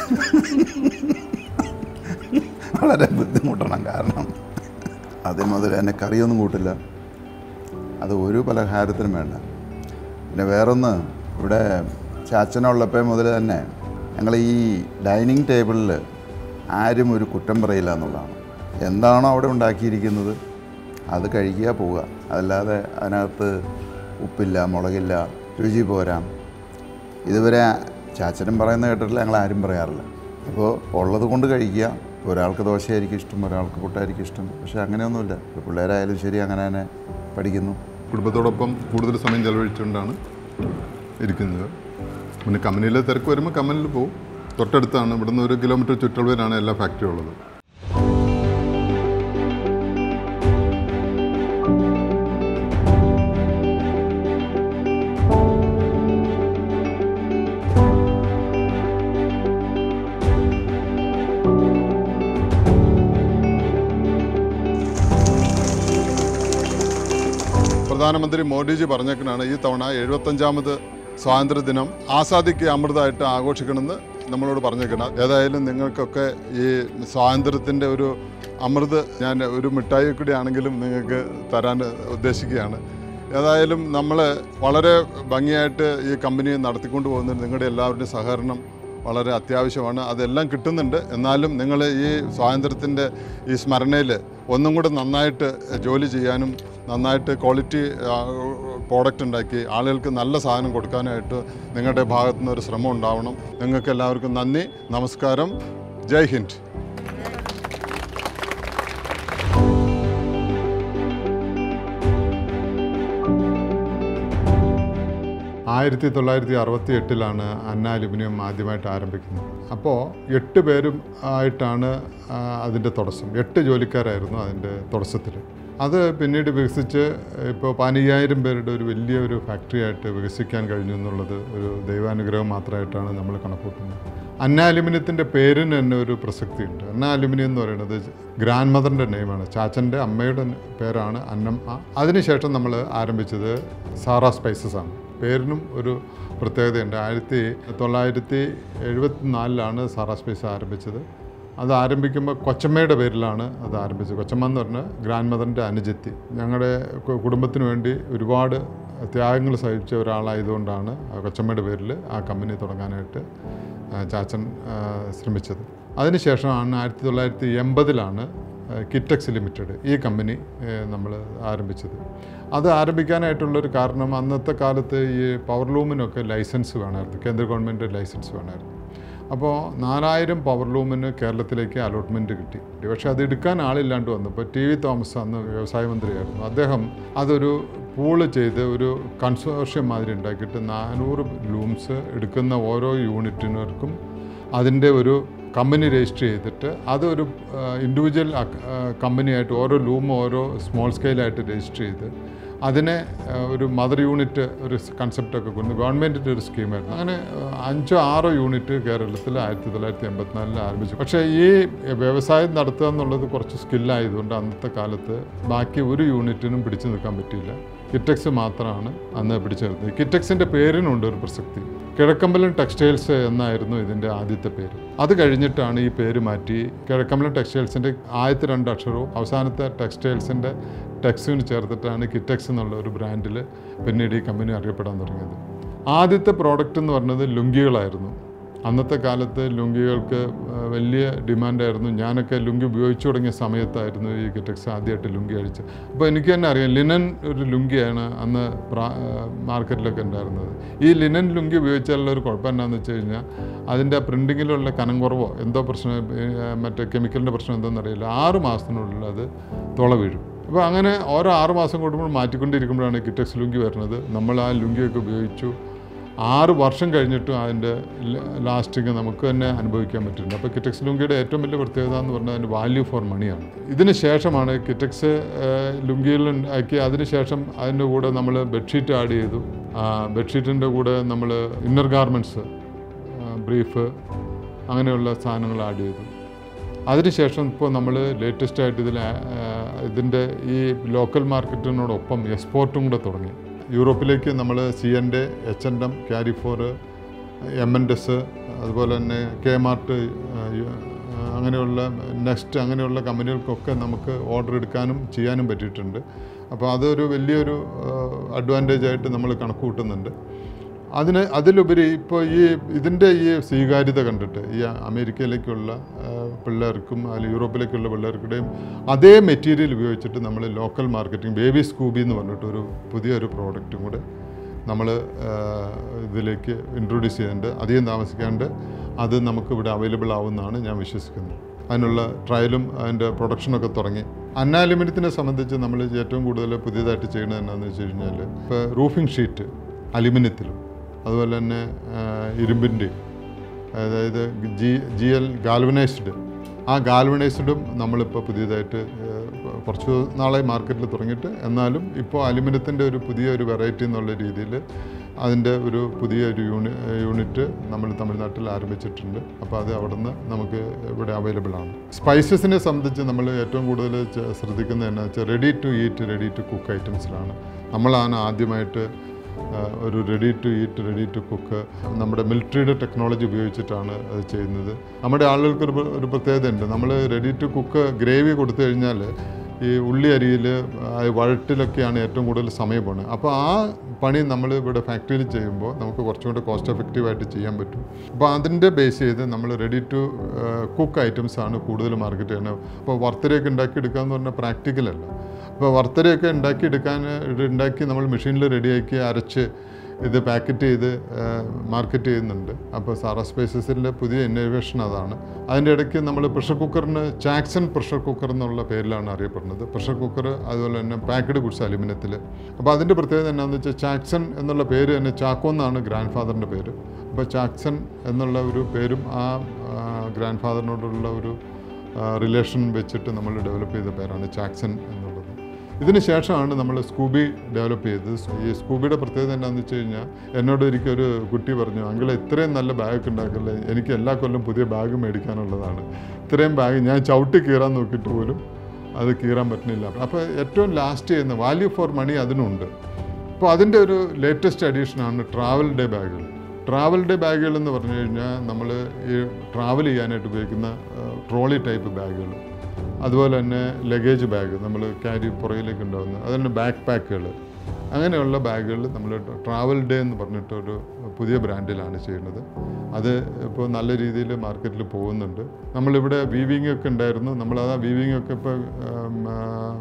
വളരെ ബുദ്ധിമുട്ടണം കാരണം ആദ്യം മുതൽ എന്നെ കറിയൊന്നും കൂട്ടില്ല അത് ഒരു പലഹാരത്തിനും വേണ്ട പിന്നെ വേറൊന്ന് ഇവിടെ ചാച്ചനുള്ളപ്പോൾ മുതൽ തന്നെ ഞങ്ങൾ ഈ ഡൈനിങ് ടേബിളിൽ ആരും ഒരു കുറ്റം പറയില്ല എന്നുള്ളതാണ് എന്താണോ അവിടെ ഉണ്ടാക്കിയിരിക്കുന്നത് അത് കഴിക്കുക പോവുക അതല്ലാതെ അതിനകത്ത് ഉപ്പില്ല മുളകില്ല രുചി പോരാ ഇതുവരെ ചാച്ചനും പറയുന്ന കേട്ടിട്ടില്ല ഞങ്ങൾ ആരും പറയാറില്ല അപ്പോൾ ഉള്ളത് കൊണ്ട് കഴിക്കുക ഒരാൾക്ക് ദോശയായിരിക്കും ഇഷ്ടം ഒരാൾക്ക് പുട്ടായിരിക്കും ഇഷ്ടം പക്ഷേ അങ്ങനെയൊന്നുമില്ല ഇപ്പോൾ പിള്ളേരായാലും ശരി അങ്ങനെ തന്നെ പഠിക്കുന്നു കുടുംബത്തോടൊപ്പം കൂടുതൽ സമയം ചെലവഴിച്ചുകൊണ്ടാണ് ഇരിക്കുന്നത് പിന്നെ കമ്പനിയിലെ തിരക്ക് വരുമ്പോൾ കമ്പനിയിൽ പോകും തൊട്ടടുത്താണ് ഇവിടുന്ന് ഒരു കിലോമീറ്റർ ചുറ്റളവിലാണ് എല്ലാ ഫാക്ടറി ഉള്ളത് പ്രധാനമന്ത്രി മോഡിജി പറഞ്ഞേക്കണാണ് ഈ തവണ എഴുപത്തഞ്ചാമത് സ്വാതന്ത്ര്യദിനം ആസാദിക്ക് അമൃതമായിട്ട് ആഘോഷിക്കണമെന്ന് നമ്മളോട് പറഞ്ഞേക്കണം ഏതായാലും നിങ്ങൾക്കൊക്കെ ഈ സ്വാതന്ത്ര്യത്തിൻ്റെ ഒരു അമൃത് ഞാൻ ഒരു മിഠായി കൂടി ആണെങ്കിലും നിങ്ങൾക്ക് തരാൻ ഉദ്ദേശിക്കുകയാണ് ഏതായാലും നമ്മൾ വളരെ ഭംഗിയായിട്ട് ഈ കമ്പനി നടത്തിക്കൊണ്ട് പോകുന്നതിന് നിങ്ങളുടെ എല്ലാവരുടെയും സഹകരണം വളരെ അത്യാവശ്യമാണ് അതെല്ലാം കിട്ടുന്നുണ്ട് എന്നാലും നിങ്ങൾ ഈ സ്വാതന്ത്ര്യത്തിൻ്റെ ഈ സ്മരണയിൽ ഒന്നും കൂടെ നന്നായിട്ട് ജോലി ചെയ്യാനും നന്നായിട്ട് ക്വാളിറ്റി പ്രോഡക്റ്റ് ഉണ്ടാക്കി ആളുകൾക്ക് നല്ല സാധനം കൊടുക്കാനായിട്ട് നിങ്ങളുടെ ഭാഗത്തു നിന്ന് ഒരു ശ്രമം ഉണ്ടാവണം നിങ്ങൾക്ക് എല്ലാവർക്കും നന്ദി നമസ്കാരം ജയ് ഹിന്ദ് ആയിരത്തി തൊള്ളായിരത്തി അറുപത്തി എട്ടിലാണ് അന്ന അലുമിനിയം ആദ്യമായിട്ട് ആരംഭിക്കുന്നത് അപ്പോൾ എട്ട് പേരും ആയിട്ടാണ് ആ, അതിൻ്റെ തുടക്കം എട്ട് ജോലിക്കാരായിരുന്നു അതിൻ്റെ തുടക്കത്തിൽ അത് പിന്നീട് വികസിച്ച് ഇപ്പോൾ പതിനയ്യായിരം പേരുടെ ഒരു വലിയ ഒരു ഫാക്ടറി ആയിട്ട് വികസിക്കാൻ കഴിഞ്ഞു എന്നുള്ളത് ഒരു ദൈവാനുഗ്രഹം മാത്രമായിട്ടാണ് നമ്മൾ കണക്കൂട്ടുന്നത് അന്ന അലുമിനിയത്തിൻ്റെ പേരിന് തന്നെ ഒരു പ്രസക്തിയുണ്ട് അന്ന അലുമിനിയം എന്ന് പറയുന്നത് ഗ്രാൻഡ് മദറിൻ്റെ നെയിമാണ് ചാച്ചൻ്റെ അമ്മയുടെ പേരാണ് അന്നമ്മ അതിനുശേഷം നമ്മൾ ആരംഭിച്ചത് സാറ സ്പൈസസ് ആണ് പേരിനും ഒരു പ്രത്യേകതയുണ്ട് ആയിരത്തി തൊള്ളായിരത്തി എഴുപത്തി നാലിലാണ് സാറ സ്പൈസ് ആരംഭിച്ചത് അത് ആരംഭിക്കുമ്പോൾ കൊച്ചമ്മയുടെ പേരിലാണ് അത് ആരംഭിച്ചത് കൊച്ചമ്മ എന്ന് പറഞ്ഞാൽ ഗ്രാൻഡ് മദറിൻ്റെ അനുജത്തി ഞങ്ങളുടെ കു- കുടുംബത്തിന് വേണ്ടി ഒരുപാട് ത്യാഗങ്ങൾ സഹിച്ച ഒരാളായതുകൊണ്ടാണ് ആ കൊച്ചമ്മയുടെ പേരിൽ ആ കമ്പനി തുടങ്ങാനായിട്ട് ആ, ചാച്ചൻ ആ, ശ്രമിച്ചത് അതിനുശേഷമാണ് ആയിരത്തി തൊള്ളായിരത്തി എൺപതിലാണ് കിറ്റക്സ് ലിമിറ്റഡ് ഈ കമ്പനി നമ്മൾ ആരംഭിച്ചത് അത് ആരംഭിക്കാനായിട്ടുള്ളൊരു കാരണം അന്നത്തെ കാലത്ത് ഈ പവർ ലൂമിനൊക്കെ ലൈസൻസ് വേണമായിരുന്നു കേന്ദ്ര ഗവൺമെൻറ് ലൈസൻസ് വേണമായിരുന്നു അപ്പോൾ നാലായിരം പവർ ലൂമിന് കേരളത്തിലേക്ക് അലോട്ട്മെൻറ്റ് കിട്ടി പക്ഷേ അത് എടുക്കാൻ ആളില്ലാണ്ട് വന്നപ്പോൾ ടി വി തോമസ് അന്ന് വ്യവസായ മന്ത്രിയായിരുന്നു അദ്ദേഹം അതൊരു പൂള് ചെയ്ത് ഒരു കൺസോർഷ്യം മാതിരി ഉണ്ടാക്കിയിട്ട് നാനൂറ് ലൂംസ് എടുക്കുന്ന ഓരോ യൂണിറ്റിനർക്കും അതിൻ്റെ ഒരു കമ്പനി രജിസ്റ്റർ ചെയ്തിട്ട് അതൊരു ഇൻഡിവിജ്വൽ കമ്പനിയായിട്ട് ഓരോ ലൂം ഓരോ സ്മോൾ സ്കെയിലായിട്ട് രജിസ്റ്റർ ചെയ്ത് അതിനെ ആ, ഒരു മദർ യൂണിറ്റ് ഒരു കൺസെപ്റ്റൊക്കെ കൊണ്ട് ഗവൺമെൻറ്റിൻ്റെ ഒരു സ്കീമായിരുന്നു അങ്ങനെ ആ, അഞ്ചോ ആറോ യൂണിറ്റ് കേരളത്തിൽ ആയിരത്തി തൊള്ളായിരത്തി എൺപത്തിനാലിൽ ആരംഭിച്ചു പക്ഷേ ഈ വ്യവസായം നടത്തുക എന്നുള്ളത് കുറച്ച് സ്കില്ലായതുകൊണ്ട് അന്നത്തെ കാലത്ത് ബാക്കി ഒരു യൂണിറ്റിനും പിടിച്ചു നിൽക്കാൻ പറ്റിയില്ല കിറ്റക്സ് മാത്രമാണ് അന്ന് പിടിച്ചു നിർത്തുന്നത് കിറ്റക്സിൻ്റെ പേരിനുണ്ട് ഒരു പ്രസക്തി കിഴക്കമ്പലം ടെക്സ്റ്റൈൽസ് എന്നായിരുന്നു ഇതിൻ്റെ ആദ്യത്തെ പേര് അത് കഴിഞ്ഞിട്ടാണ് ഈ പേര് മാറ്റി കിഴക്കമ്പലം ടെക്സ്റ്റൈൽസിൻ്റെ ആദ്യത്തെ രണ്ട് അക്ഷരവും അവസാനത്തെ ടെക്സ്റ്റൈൽസിൻ്റെ ടെക്സിന് ചേർത്തിട്ടാണ് കിറ്റക്സ് എന്നുള്ള ഒരു ബ്രാൻഡിൽ പിന്നീട് ഈ കമ്പനി അറിയപ്പെടാൻ തുടങ്ങിയത് ആദ്യത്തെ പ്രോഡക്റ്റ് എന്ന് പറഞ്ഞത് ലുങ്കികളായിരുന്നു അന്നത്തെ കാലത്ത് ലുങ്കികൾക്ക് ആ, വലിയ ഡിമാൻഡായിരുന്നു ഞാനൊക്കെ ലുങ്കി ഉപയോഗിച്ചു തുടങ്ങിയ സമയത്തായിരുന്നു ഈ കിറ്റക്സ് ആദ്യമായിട്ട് ലുങ്കി അഴിച്ചത് അപ്പോൾ എനിക്ക് തന്നെ അറിയാം ലിനൻ ഒരു ലുങ്കിയാണ് അന്ന് പ്രാ- ആ, മാർക്കറ്റിലൊക്കെ ഉണ്ടായിരുന്നത് ഈ ലിനൻ ലുങ്കി ഉപയോഗിച്ചാലുള്ള ഒരു കുഴപ്പം എന്താണെന്ന് വെച്ച് കഴിഞ്ഞാൽ അതിൻ്റെ പ്രിൻറ്റിങ്ങിലുള്ള കനം കുറവോ എന്തോ പ്രശ്നം ഏ, മറ്റേ കെമിക്കലിൻ്റെ പ്രശ്നം എന്താണെന്ന് അറിയില്ല ആറ് മാസത്തിനുള്ളിൽ അത് തുള വീഴും അപ്പോൾ അങ്ങനെ ഓരോ ആറ് മാസം കൂടുമ്പോൾ മാറ്റിക്കൊണ്ടിരിക്കുമ്പോഴാണ് കിറ്റക്സ് ലുങ്കി വരുന്നത് നമ്മൾ ആ ലുങ്കിയൊക്കെ ഉപയോഗിച്ചു ആറ് വർഷം കഴിഞ്ഞിട്ടും അതിൻ്റെ ലാസ്റ്റിങ് നമുക്ക് തന്നെ അനുഭവിക്കാൻ പറ്റുന്നുണ്ട് അപ്പോൾ കിറ്റക്സ് ലുങ്കിയുടെ ഏറ്റവും വലിയ പ്രത്യേകത എന്ന് പറഞ്ഞാൽ അതിൻ്റെ വാല്യൂ ഫോർ മണിയാണ് ഇതിന് ശേഷമാണ് കിറ്റക്സ് ലുങ്കിയിൽ ആക്കി അതിന് ശേഷം അതിൻ്റെ കൂടെ നമ്മൾ ബെഡ്ഷീറ്റ് ആഡ് ചെയ്തു ബെഡ്ഷീറ്റിൻ്റെ കൂടെ നമ്മൾ ഇന്നർ ഗാർമെൻറ്റ്സ് ബ്രീഫ് അങ്ങനെയുള്ള സാധനങ്ങൾ ആഡ് ചെയ്തു അതിനുശേഷം ഇപ്പോൾ നമ്മൾ ലേറ്റസ്റ്റ് ആയിട്ട് ഇതിൽ ഇതിൻ്റെ ഈ ലോക്കൽ മാർക്കറ്റിനോടൊപ്പം എക്സ്പോർട്ടും കൂടെ തുടങ്ങി യൂറോപ്പിലേക്ക് നമ്മൾ സി എൻ്റെ H N M Carrefour M N ഡെസ് അതുപോലെ തന്നെ കെ മാർട്ട് അങ്ങനെയുള്ള നെക്സ്റ്റ് അങ്ങനെയുള്ള കമ്പനികൾക്കൊക്കെ നമുക്ക് ഓർഡർ എടുക്കാനും ചെയ്യാനും പറ്റിയിട്ടുണ്ട് അപ്പോൾ അതൊരു വലിയൊരു അഡ്വാൻറ്റേജ് ആയിട്ട് നമ്മൾ കണക്ക് കൂട്ടുന്നുണ്ട് അതിന് അതിലുപരി ഇപ്പോൾ ഈ ഇതിൻ്റെ ഈ സ്വീകാര്യത കണ്ടിട്ട് ഈ അമേരിക്കയിലേക്കുള്ള ആ, പിള്ളേർക്കും അല്ലെങ്കിൽ യൂറോപ്പിലേക്കുള്ള പിള്ളേർക്കിടെയും അതേ മെറ്റീരിയൽ ഉപയോഗിച്ചിട്ട് നമ്മൾ ലോക്കൽ മാർക്കറ്റിംഗ് ബേബി സ്കൂബി എന്ന് പറഞ്ഞിട്ട് ഒരു പുതിയൊരു പ്രോഡക്റ്റും കൂടെ നമ്മൾ ഇതിലേക്ക് ഇൻട്രൊഡ്യൂസ് ചെയ്യുന്നുണ്ട് അധികം താമസിക്കാണ്ട് അത് നമുക്ക് ഇവിടെ അവൈലബിൾ ആവുമെന്നാണ് ഞാൻ വിശ്വസിക്കുന്നത് അതിനുള്ള ട്രയലും അതിൻ്റെ പ്രൊഡക്ഷനൊക്കെ തുടങ്ങി അന്ന അലുമിനിയത്തിനെ സംബന്ധിച്ച് നമ്മൾ ഏറ്റവും കൂടുതൽ പുതിയതായിട്ട് ചെയ്യുന്നത് എന്താണെന്ന് വെച്ച് കഴിഞ്ഞാൽ ഇപ്പോൾ റൂഫിംഗ് ഷീറ്റ് അലുമിനിയത്തിലും അതുപോലെ തന്നെ ആ, ഇരുമ്പിൻ്റെയും അതായത് ജി ജി എൽ ഗാൽവനൈസ്ഡ് ആ ഗാൽവനൈസ്ഡും നമ്മളിപ്പോൾ പുതിയതായിട്ട് ഏഹ്, കുറച്ച് നാളെ മാർക്കറ്റിൽ തുടങ്ങിയിട്ട് എന്നാലും ഇപ്പോൾ അലുമിനിയത്തിൻ്റെ ഒരു പുതിയ ഒരു വെറൈറ്റി എന്നുള്ള രീതിയിൽ അതിൻ്റെ ഒരു പുതിയ ഒരു യൂണി യൂണിറ്റ് നമ്മൾ തമിഴ്നാട്ടിൽ ആരംഭിച്ചിട്ടുണ്ട് അപ്പോൾ അത് അവിടെ നിന്ന് നമുക്ക് ഇവിടെ അവൈലബിൾ ആണ് സ്പൈസസിനെ സംബന്ധിച്ച് നമ്മൾ ഏറ്റവും കൂടുതൽ ചെ- ശ്രദ്ധിക്കുന്നത് എന്നാ വെച്ചാൽ ready to eat ready to cook ഐറ്റംസിലാണ് നമ്മളാണ് ആദ്യമായിട്ട് ആ, ഒരു ready to eat ready to cook നമ്മുടെ മിലിറ്ററിയുടെ ടെക്നോളജി ഉപയോഗിച്ചിട്ടാണ് അത് ചെയ്യുന്നത് നമ്മുടെ ആളുകൾക്ക് ഒരു പ്ര- ഒരു പ്രത്യേകതയുണ്ട് നമ്മൾ റെഡി ടു കുക്ക് ഗ്രേവി കൊടുത്തു കഴിഞ്ഞാൽ ഈ ഉള്ളി അരിയിൽ വഴറ്റിലൊക്കെയാണ് ഏറ്റവും കൂടുതൽ സമയം പോണത് അപ്പോൾ ആ പണി നമ്മൾ ഇവിടെ ഫാക്ടറിയിൽ ചെയ്യുമ്പോൾ നമുക്ക് കുറച്ചും കൂടെ കോസ്റ്റ് എഫക്റ്റീവായിട്ട് ചെയ്യാൻ പറ്റും അപ്പോൾ അതിൻ്റെ ബേസ് ചെയ്ത് നമ്മൾ റെഡി ടു കുക്ക് ഐറ്റംസ് ആണ് കൂടുതൽ മാർക്കറ്റ് ചെയ്യുന്നത് അപ്പോൾ വർത്തരയൊക്കെ ഉണ്ടാക്കിയെടുക്കുക എന്ന് പറഞ്ഞാൽ പ്രാക്ടിക്കലല്ല അപ്പോൾ വർത്തരയൊക്കെ ഉണ്ടാക്കിയെടുക്കാൻ ഇത് ഉണ്ടാക്കി നമ്മൾ മെഷീനിൽ റെഡിയാക്കി അരച്ച് ഇത് പാക്കറ്റ് ചെയ്ത് മാർക്കറ്റ് ചെയ്യുന്നുണ്ട് അപ്പോൾ സാറ സ്പൈസസിൻ്റെ പുതിയ ഇന്നോവേഷൻ അതാണ് അതിൻ്റെ ഇടയ്ക്ക് നമ്മൾ പ്രഷർ കുക്കറിന് ചാക്സൺ പ്രഷർ കുക്കർ എന്നുള്ള പേരിലാണ് അറിയപ്പെടുന്നത് പ്രഷർ കുക്കർ അതുപോലെ തന്നെ പാക്കഡ് ഗുഡ്സ് അലുമിനിയത്തിൽ അപ്പോൾ അതിൻ്റെ പ്രത്യേകത എന്നാന്ന് വെച്ചാൽ ചാക്സൺ എന്നുള്ള പേര് തന്നെ ചാക്കോ എന്നാണ് ഗ്രാൻഡ് ഫാദറിൻ്റെ പേര് അപ്പോൾ ചാക്സൺ എന്നുള്ള ഒരു പേരും ആ ഗ്രാൻഡ് ഫാദറിനോടുള്ള ഒരു റിലേഷൻ വെച്ചിട്ട് നമ്മൾ ഡെവലപ്പ് ചെയ്ത പേരാണ് ചാക്സൺ എന്നുള്ളത് ഇതിന് ശേഷമാണ് നമ്മൾ സ്കൂബി ഡെവലപ്പ് ചെയ്തത് ഈ സ്കൂബിയുടെ പ്രത്യേകത എന്താണെന്ന് വെച്ച് കഴിഞ്ഞാൽ എന്നോട് ഒരിക്കൽ ഒരു കുട്ടി പറഞ്ഞു അങ്കിൾ ഇത്രയും നല്ല ബാഗ് ഉണ്ടാക്കല്ലേ എനിക്ക് എല്ലാ കൊല്ലം പുതിയ ബാഗ് മേടിക്കാനുള്ളതാണ് ഇത്രയും ബാഗ് ഞാൻ ചവിട്ടി കീറാൻ നോക്കിയിട്ട് പോലും അത് കീറാൻ പറ്റുന്നില്ല അപ്പോൾ ഏറ്റവും ലാസ്റ്റ് ചെയ്യുന്ന വാല്യൂ ഫോർ മണി അതിനുണ്ട് അപ്പോൾ അതിൻ്റെ ഒരു ലേറ്റസ്റ്റ് അഡീഷനാണ് ട്രാവൽ ഡേ ബാഗുകൾ ട്രാവൽ ഡേ ബാഗുകൾ എന്ന് പറഞ്ഞു കഴിഞ്ഞാൽ നമ്മൾ ഈ ട്രാവൽ ചെയ്യാനായിട്ട് ഉപയോഗിക്കുന്ന ട്രോളി ടൈപ്പ് ബാഗുകൾ അതുപോലെ തന്നെ ലഗേജ് ബാഗ് നമ്മൾ ക്യാരി പുറകിലേക്ക് ഉണ്ടാകുന്ന അതുപോലെ ബാക്ക് പാക്കുകൾ അങ്ങനെയുള്ള ബാഗുകൾ നമ്മൾ ട്രാവൽ ഡേ എന്ന് പറഞ്ഞിട്ട് ഒരു പുതിയ ബ്രാൻഡിലാണ് ചെയ്യുന്നത് അത് ഇപ്പോൾ നല്ല രീതിയിൽ മാർക്കറ്റിൽ പോകുന്നുണ്ട് നമ്മളിവിടെ വീവിങ് ഒക്കെ ഉണ്ടായിരുന്നു നമ്മൾ ആ വീവിങ് ഒക്കെ ഇപ്പോൾ ഉം, ആ,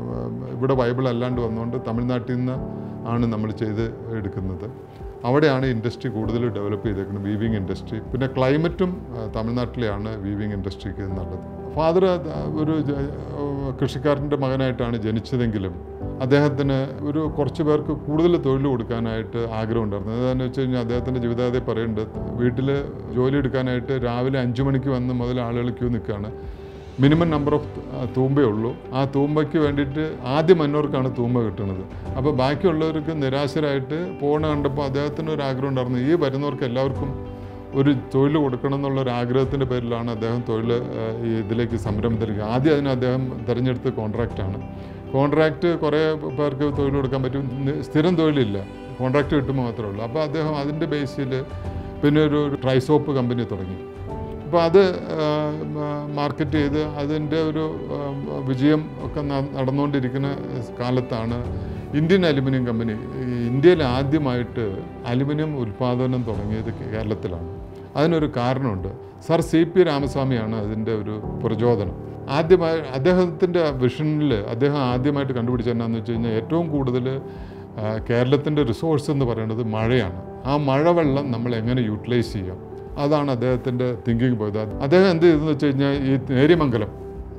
ഇവിടെ വൈബിൾ അല്ലാണ്ട് വന്നുകൊണ്ട് തമിഴ്നാട്ടിൽ നിന്ന് ആണ് നമ്മൾ ചെയ്ത് എടുക്കുന്നത് അവിടെയാണ് ഇൻഡസ്ട്രി കൂടുതൽ ഡെവലപ്പ് ചെയ്തേക്കുന്നത് വീവിങ് ഇൻഡസ്ട്രി പിന്നെ ക്ലൈമറ്റും ആ, തമിഴ്നാട്ടിലെയാണ് വീവിങ് ഇൻഡസ്ട്രിക്ക് നല്ലത് ഫാദർ ഒരു ജ- കൃഷിക്കാരൻ്റെ മകനായിട്ടാണ് ജനിച്ചതെങ്കിലും അദ്ദേഹത്തിന് ഒരു കുറച്ച് പേർക്ക് കൂടുതൽ തൊഴിൽ കൊടുക്കാനായിട്ട് ആഗ്രഹം ഉണ്ടായിരുന്നു അതെന്ന് വെച്ച് കഴിഞ്ഞാൽ അദ്ദേഹത്തിൻ്റെ ജീവിതാതെ പറയുന്നുണ്ട് വീട്ടിൽ ജോലി എടുക്കാനായിട്ട് രാവിലെ അഞ്ച് മണിക്ക് വന്ന് മുതൽ ആളുകൾ ക്യൂ നിൽക്കുകയാണ് മിനിമം നമ്പർ ഓഫ് തൂമ്പേ ഉള്ളൂ ആ തൂമ്പയ്ക്ക് വേണ്ടിയിട്ട് ആദ്യം മന്നോർക്കാണ് തൂമ്പ കിട്ടുന്നത് അപ്പോൾ ബാക്കിയുള്ളവർക്ക് നിരാശരായിട്ട് പോകണ കണ്ടപ്പോൾ അദ്ദേഹത്തിന് ഒരു ആഗ്രഹം ഉണ്ടായിരുന്നു ഈ വരുന്നവർക്ക് എല്ലാവർക്കും ഒരു തൊഴിൽ കൊടുക്കണം എന്നുള്ള ഒരു ആഗ്രഹത്തിൻ്റെ പേരിലാണ് അദ്ദേഹം തൊഴിൽ ഏഹ്, ഈ ഇതിലേക്ക് സംരംഭത്തിലേക്ക് ആദ്യം അതിന് അദ്ദേഹം തിരഞ്ഞെടുത്ത കോൺട്രാക്റ്റാണ് കോൺട്രാക്റ്റ് കുറേ പേർക്ക് തൊഴിൽ കൊടുക്കാൻ പറ്റും നി- സ്ഥിരം തൊഴിലില്ല കോൺട്രാക്റ്റ് കിട്ടുമ്പോൾ മാത്രമേ ഉള്ളൂ അപ്പോൾ അദ്ദേഹം അതിൻ്റെ ബേസിൽ പിന്നെ ഒരു ട്രൈസോപ്പ് കമ്പനി തുടങ്ങി അപ്പോൾ അത് മാർക്കറ്റ് ചെയ്ത് അതിൻ്റെ ഒരു ആ, വിജയം ഒക്കെ ന- നടന്നുകൊണ്ടിരിക്കുന്ന കാലത്താണ് ഇന്ത്യൻ അലുമിനിയം കമ്പനി ഈ ഇന്ത്യയിൽ ആദ്യമായിട്ട് അലുമിനിയം ഉൽപ്പാദനം തുടങ്ങിയത് കേരളത്തിലാണ് അതിനൊരു കാരണമുണ്ട് സർ സി പി രാമസ്വാമിയാണ് അതിൻ്റെ ഒരു പ്രചോദനം ആദ്യമായി അദ്ദേഹത്തിൻ്റെ വിഷനിൽ അദ്ദേഹം ആദ്യമായിട്ട് കണ്ടുപിടിച്ചത് എന്താണെന്ന് വെച്ച് കഴിഞ്ഞാൽ ഏറ്റവും കൂടുതൽ കേരളത്തിൻ്റെ റിസോഴ്സ് എന്ന് പറയുന്നത് മഴയാണ് ആ മഴവെള്ളം നമ്മൾ എങ്ങനെ യൂട്ടിലൈസ് ചെയ്യാം അതാണ് അദ്ദേഹത്തിൻ്റെ തിങ്കിങ് പോയത് അദ്ദേഹം എന്ത് ചെയ്തെന്ന് വെച്ച് കഴിഞ്ഞാൽ ഈ നേര്യമംഗലം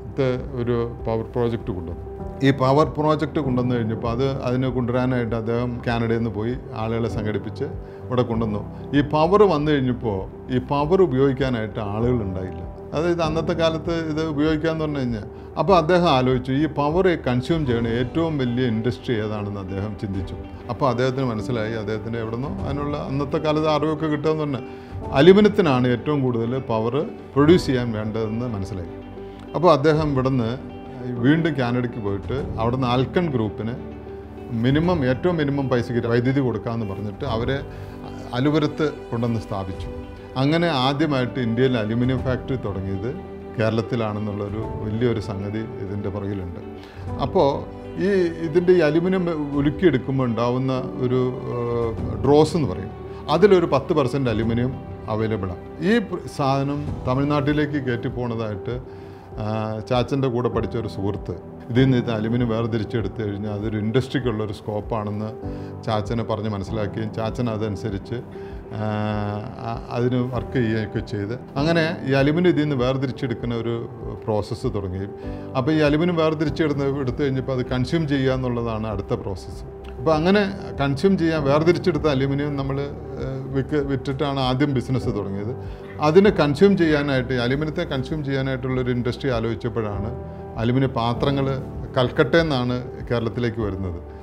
ഒരു പവർ പ്രോജക്റ്റ് കൊണ്ടുവന്നു ഈ പവർ പ്രോജക്റ്റ് കൊണ്ടുവന്നു കഴിഞ്ഞപ്പോൾ അത് അതിനെ കൊണ്ടുവരാനായിട്ട് അദ്ദേഹം കാനഡയിൽ നിന്ന് പോയി ആളുകളെ സംഘടിപ്പിച്ച് ഇവിടെ കൊണ്ടുവന്നു ഈ പവർ വന്നു കഴിഞ്ഞപ്പോൾ ഈ പവർ ഉപയോഗിക്കാനായിട്ട് ആളുകൾ ഉണ്ടായില്ല അതായത് അന്നത്തെ കാലത്ത് ഇത് ഉപയോഗിക്കാന്ന് പറഞ്ഞു കഴിഞ്ഞാൽ അപ്പോൾ അദ്ദേഹം ആലോചിച്ചു ഈ പവർ കൺസ്യൂം ചെയ്യണ ഏറ്റവും വലിയ ഇൻഡസ്ട്രി ഏതാണെന്ന് അദ്ദേഹം ചിന്തിച്ചു അപ്പോൾ അദ്ദേഹത്തിന് മനസ്സിലായി അദ്ദേഹത്തിന് എവിടെ നിന്നോ അതിനുള്ള അന്നത്തെ കാലത്ത് അറിവൊക്കെ കിട്ടുമെന്ന് പറഞ്ഞാൽ അലുമിനിയത്തിനാണ് ഏറ്റവും കൂടുതൽ പവർ പ്രൊഡ്യൂസ് ചെയ്യാൻ വേണ്ടതെന്ന് മനസ്സിലായി അപ്പോൾ അദ്ദേഹം ഇവിടുന്ന് വീണ്ടും കാനഡയ്ക്ക് പോയിട്ട് അവിടുന്ന് ആൽക്കൺ ഗ്രൂപ്പിന് മിനിമം ഏറ്റവും മിനിമം പൈസയ്ക്ക് വൈദ്യുതി കൊടുക്കാമെന്ന് പറഞ്ഞിട്ട് അവരെ അലുപുരത്ത് കൊണ്ടുവന്ന് സ്ഥാപിച്ചു അങ്ങനെ ആദ്യമായിട്ട് ഇന്ത്യയിൽ അലുമിനിയം ഫാക്ടറി തുടങ്ങിയത് കേരളത്തിലാണെന്നുള്ളൊരു വലിയൊരു സംഗതി ഇതിൻ്റെ പുറകിലുണ്ട് അപ്പോൾ ഈ ഇതിൻ്റെ ഈ അലുമിനിയം ഉരുക്കിയെടുക്കുമ്പോൾ ഉണ്ടാവുന്ന ഒരു ഡ്രോസ് എന്ന് പറയും അതിലൊരു പത്ത് പെർസെൻറ്റ് അലുമിനിയം അവൈലബിളാണ് ഈ പ്ര- സാധനം തമിഴ്നാട്ടിലേക്ക് കയറ്റി പോണതായിട്ട് ചാച്ചൻ്റെ കൂടെ പഠിച്ച ഒരു സുഹൃത്ത് ഇതിൽ നിന്ന് ഇത് അലുമിനിയം വേർതിരിച്ചെടുത്ത് കഴിഞ്ഞാൽ അതൊരു ഇൻഡസ്ട്രിക്കുള്ള ഒരു സ്കോപ്പാണെന്ന് ചാച്ചനെ പറഞ്ഞ് മനസ്സിലാക്കുകയും ചാച്ചൻ അതനുസരിച്ച് ആ, ആ, അതിന് വർക്ക് ചെയ്യുകയൊക്കെ ചെയ്ത് അങ്ങനെ ഈ അലുമിനിയം ഇതിൽ നിന്ന് വേർതിരിച്ചെടുക്കുന്ന ഒരു പ്രോസസ്സ് തുടങ്ങി അപ്പോൾ ഈ അലുമിനിയം വേർതിരിച്ചെടുത്ത് എടുത്തു കഴിഞ്ഞപ്പോൾ അത് കൺസ്യൂം ചെയ്യുക എന്നുള്ളതാണ് അടുത്ത പ്രോസസ്സ് അപ്പോൾ അങ്ങനെ കൺസ്യൂം ചെയ്യാൻ വേർതിരിച്ചെടുത്ത അലുമിനിയം നമ്മൾ വിക്ക് വിറ്റിട്ടാണ് ആദ്യം ബിസിനസ് തുടങ്ങിയത് അതിന് കൺസ്യൂം ചെയ്യാനായിട്ട് ഈ അലുമിനിയത്തെ കൺസ്യൂം ചെയ്യാനായിട്ടുള്ളൊരു ഇൻഡസ്ട്രി ആലോചിച്ചപ്പോഴാണ് അലുമിനിയം പാത്രങ്ങൾ കൽക്കട്ടയിൽ നിന്നാണ് കേരളത്തിലേക്ക് വരുന്നത്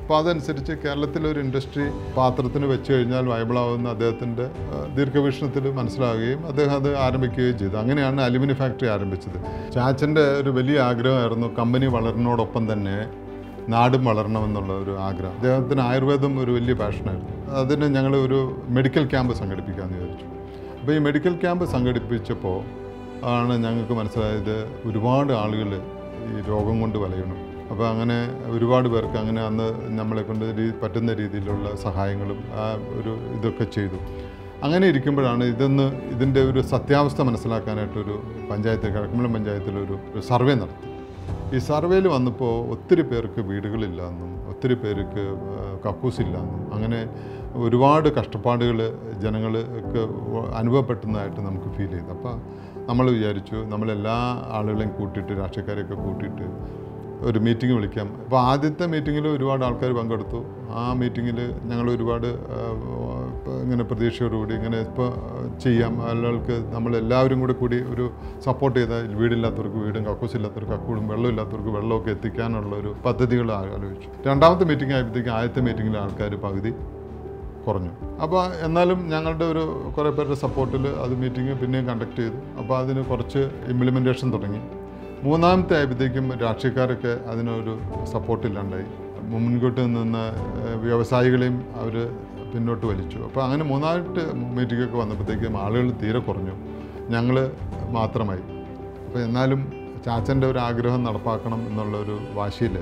അപ്പോൾ അതനുസരിച്ച് കേരളത്തിലൊരു ഇൻഡസ്ട്രി പാത്രത്തിന് വെച്ച് കഴിഞ്ഞാൽ വയബിളാവുന്ന അദ്ദേഹത്തിൻ്റെ ദീർഘവീക്ഷണത്തിൽ മനസ്സിലാവുകയും അദ്ദേഹം അത് ആരംഭിക്കുകയും ചെയ്തു അങ്ങനെയാണ് അലുമിനി ഫാക്ടറി ആരംഭിച്ചത് ചാച്ചൻ്റെ ഒരു വലിയ ആഗ്രഹമായിരുന്നു കമ്പനി വളരുന്നതോടൊപ്പം തന്നെ നാടും വളരണമെന്നുള്ള ഒരു ആഗ്രഹം അദ്ദേഹത്തിന് ആയുർവേദം ഒരു വലിയ പാഷനായിരുന്നു അതിന് ഞങ്ങൾ ഒരു മെഡിക്കൽ ക്യാമ്പ് സംഘടിപ്പിക്കാമെന്ന് വിചാരിച്ചു അപ്പോൾ ഈ മെഡിക്കൽ ക്യാമ്പ് സംഘടിപ്പിച്ചപ്പോൾ ആണ് ഞങ്ങൾക്ക് മനസ്സിലായത് ഒരുപാട് ആളുകൾ ഈ രോഗം കൊണ്ട് വലയണം അപ്പോൾ അങ്ങനെ ഒരുപാട് പേർക്ക് അങ്ങനെ അന്ന് നമ്മളെ കൊണ്ട് രീ- പറ്റുന്ന രീതിയിലുള്ള സഹായങ്ങളും ആ ഒരു ഇതൊക്കെ ചെയ്തു അങ്ങനെ ഇരിക്കുമ്പോഴാണ് ഇതൊന്ന് ഇതിൻ്റെ ഒരു സത്യാവസ്ഥ മനസ്സിലാക്കാനായിട്ടൊരു പഞ്ചായത്ത് കിഴക്കുമ്പളം പഞ്ചായത്തിലൊരു ഒരു സർവേ നടത്തി ഈ സർവേയിൽ വന്നപ്പോൾ ഒത്തിരി പേർക്ക് വീടുകളില്ല എന്നും ഒത്തിരി പേർക്ക് കക്കൂസില്ല എന്നും അങ്ങനെ ഒരുപാട് കഷ്ടപ്പാടുകൾ ജനങ്ങൾക്ക് അനുഭവപ്പെടുന്നതായിട്ട് നമുക്ക് ഫീൽ ചെയ്തു അപ്പോൾ നമ്മൾ വിചാരിച്ചു നമ്മളെല്ലാ ആളുകളെയും കൂട്ടിയിട്ട് രാഷ്ട്രീയക്കാരെയൊക്കെ കൂട്ടിയിട്ട് ഒരു മീറ്റിംഗ് വിളിക്കാം അപ്പോൾ ആദ്യത്തെ മീറ്റിങ്ങിൽ ഒരുപാട് ആൾക്കാർ പങ്കെടുത്തു ആ മീറ്റിങ്ങിൽ ഞങ്ങൾ ഒരുപാട് ആ, ഇപ്പൊ ഇങ്ങനെ പ്രതീക്ഷയോടുകൂടി ഇങ്ങനെ ഇപ്പോൾ ചെയ്യാം ആളുകൾക്ക് നമ്മളെല്ലാവരും കൂടി കൂടി ഒരു സപ്പോർട്ട് ചെയ്താൽ വീടില്ലാത്തവർക്ക് വീടും കക്കൂസില്ലാത്തവർക്ക് കക്കൂടും വെള്ളമില്ലാത്തവർക്ക് വെള്ളമൊക്കെ എത്തിക്കാനുള്ള ഒരു പദ്ധതികൾ ആ- ആലോചിച്ചു രണ്ടാമത്തെ മീറ്റിംഗ് ആയപ്പോഴത്തേക്കും ആദ്യത്തെ മീറ്റിങ്ങിൽ ആൾക്കാർ പകുതി കുറഞ്ഞു അപ്പോൾ എന്നാലും ഞങ്ങളുടെ ഒരു കുറേ പേരുടെ സപ്പോർട്ടിൽ അത് മീറ്റിംഗ് പിന്നെയും കണ്ടക്ട് ചെയ്തു അപ്പോൾ അതിന് കുറച്ച് ഇംപ്ലിമെൻറ്റേഷൻ തുടങ്ങി മൂന്നാമത്തെ ആയപ്പോഴത്തേക്കും രാഷ്ട്രീയക്കാരൊക്കെ അതിനൊരു സപ്പോർട്ടില്ലാണ്ടായി മുൻകൂട്ട് നിന്ന് ഏഹ്, വ്യവസായികളെയും അവർ പിന്നോട്ട് വലിച്ചു അപ്പോൾ അങ്ങനെ മൂന്നാമത്തെ മീറ്റിംഗൊക്കെ വന്നപ്പോഴത്തേക്കും ആളുകൾ തീരെ കുറഞ്ഞു ഞങ്ങൾ മാത്രമായി അപ്പോൾ എന്നാലും ചാച്ചൻ്റെ ഒരു ആഗ്രഹം നടപ്പാക്കണം എന്നുള്ള ഒരു വാശിയിൽ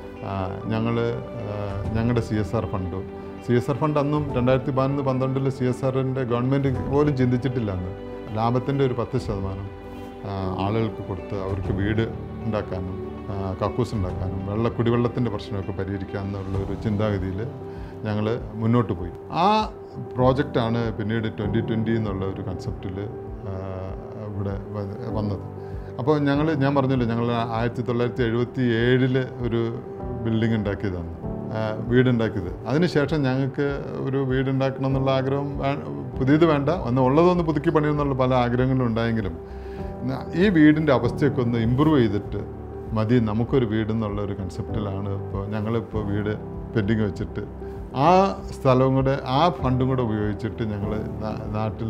ഞങ്ങൾ ഞങ്ങളുടെ C S R fund C S R fund അന്നും രണ്ടായിരത്തി പതിനൊന്ന് പന്ത്രണ്ടിൽ സി എസ് ആറിൻ്റെ ഗവൺമെൻറ് പോലും ചിന്തിച്ചിട്ടില്ല അന്ന് ലാഭത്തിൻ്റെ ഒരു പത്ത് ശതമാനം ആ, ആളുകൾക്ക് കൊടുത്ത് അവർക്ക് വീട് ഉണ്ടാക്കാനും ആ, കക്കൂസ് ഉണ്ടാക്കാനും വെള്ള കുടിവെള്ളത്തിൻ്റെ പ്രശ്നമൊക്കെ പരിഹരിക്കാമെന്നുള്ള ഒരു ചിന്താഗതിയിൽ ഞങ്ങൾ മുന്നോട്ട് പോയി ആ പ്രോജക്റ്റാണ് പിന്നീട് ട്വൻറ്റി ട്വൻറ്റി എന്നുള്ള ഒരു കൺസെപ്റ്റിൽ ഇവിടെ വ- വന്നത് അപ്പോൾ ഞങ്ങൾ ഞാൻ പറഞ്ഞല്ലോ ഞങ്ങൾ ആയിരത്തി തൊള്ളായിരത്തി എഴുപത്തി ഏഴിൽ ഒരു ബിൽഡിംഗ് ഉണ്ടാക്കിയതാണ് ആ, വീടുണ്ടാക്കിയത് അതിനുശേഷം ഞങ്ങൾക്ക് ഒരു വീടുണ്ടാക്കണം എന്നുള്ള ആഗ്രഹം വേ- പുതിയത് വേണ്ട ഒന്ന് ഉള്ളതൊന്ന് പുതുക്കി പണിയെന്നുള്ള പല ആഗ്രഹങ്ങളും ഉണ്ടായെങ്കിലും ന- ഈ വീടിൻ്റെ അവസ്ഥയൊക്കെ ഒന്ന് ഇമ്പ്രൂവ് ചെയ്തിട്ട് മതി നമുക്കൊരു വീട് എന്നുള്ള ഒരു കൺസെപ്റ്റിലാണ് ഇപ്പോൾ ഞങ്ങളിപ്പോൾ വീട് പെൻഡിങ് വെച്ചിട്ട് ആ സ്ഥലവും കൂടെ ആ ഫണ്ടും കൂടെ ഉപയോഗിച്ചിട്ട് ഞങ്ങൾ നാട്ടിൽ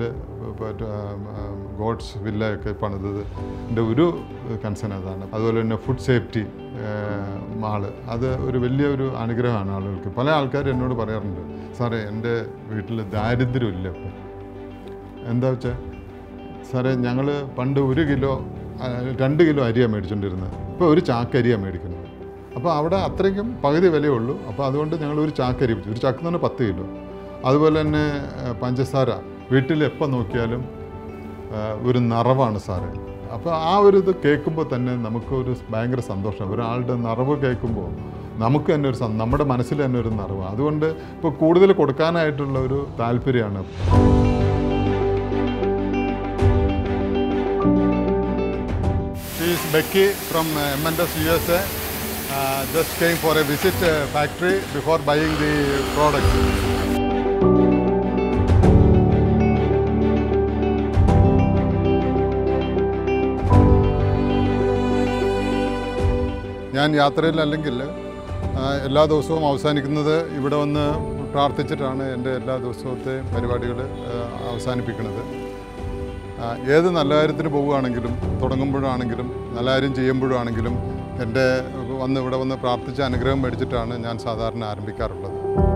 ഗോഡ്സ് വില്ലയൊക്കെ പണിതത് എൻ്റെ ഒരു കൺസേൺ അതാണ് അതുപോലെ തന്നെ ഫുഡ് സേഫ്റ്റി മാള് അത് ഒരു വലിയ ഒരു അനുഗ്രഹമാണ് ആളുകൾക്ക് പല ആൾക്കാരും എന്നോട് പറയാറുണ്ട് സാറേ എൻ്റെ വീട്ടിൽ ദാരിദ്ര്യമില്ല ഇപ്പം എന്താ വെച്ചാൽ സാറേ ഞങ്ങൾ പണ്ട് ഒരു കിലോ ആ, രണ്ട് കിലോ അരിയാണ് മേടിച്ചുകൊണ്ടിരുന്നത് ഇപ്പോൾ ഒരു ചാക്ക് അരിയാണ് മേടിക്കുന്നത് അപ്പോൾ അവിടെ അത്രയ്ക്കും പകുതി വിലയേ ഉള്ളൂ അപ്പോൾ അതുകൊണ്ട് ഞങ്ങൾ ഒരു ചാക്ക് അരി വെച്ചു ഒരു ചാക്ക് എന്ന് പറഞ്ഞാൽ പത്ത് കിലോ അതുപോലെ തന്നെ ആ, പഞ്ചസാര വീട്ടിൽ എപ്പോൾ നോക്കിയാലും ആ, ഒരു നിറവാണ് സാറേ അപ്പോൾ ആ ഒരു ഇത് കേൾക്കുമ്പോൾ തന്നെ നമുക്കൊരു ഭയങ്കര സന്തോഷം ഒരാളുടെ നിറവ് കേൾക്കുമ്പോൾ നമുക്ക് തന്നെ ഒരു സം- നമ്മുടെ മനസ്സിൽ തന്നെ ഒരു നിറവ് അതുകൊണ്ട് ഇപ്പോൾ കൂടുതൽ കൊടുക്കാനായിട്ടുള്ള ഒരു താല്പര്യമാണ് She is Becky from uh, M&S USA. Uh, just came for a visit uh, factory before buying the product. ഞാൻ യാത്രയിൽ അല്ലെങ്കിൽ ആ, എല്ലാ ദിവസവും അവസാനിക്കുന്നത് ഇവിടെ വന്ന് പ്രാർത്ഥിച്ചിട്ടാണ് എൻ്റെ എല്ലാ ദിവസത്തെ പരിപാടികൾ അവസാനിപ്പിക്കുന്നത് ആ, ഏത് നല്ല കാര്യത്തിന് പോവുകയാണെങ്കിലും തുടങ്ങുമ്പോഴാണെങ്കിലും നല്ല കാര്യം ചെയ്യുമ്പോഴാണെങ്കിലും എൻ്റെ വന്ന് ഇവിടെ വന്ന് പ്രാർത്ഥിച്ച അനുഗ്രഹം മേടിച്ചിട്ടാണ് ഞാൻ സാധാരണ ആരംഭിക്കാറുള്ളത്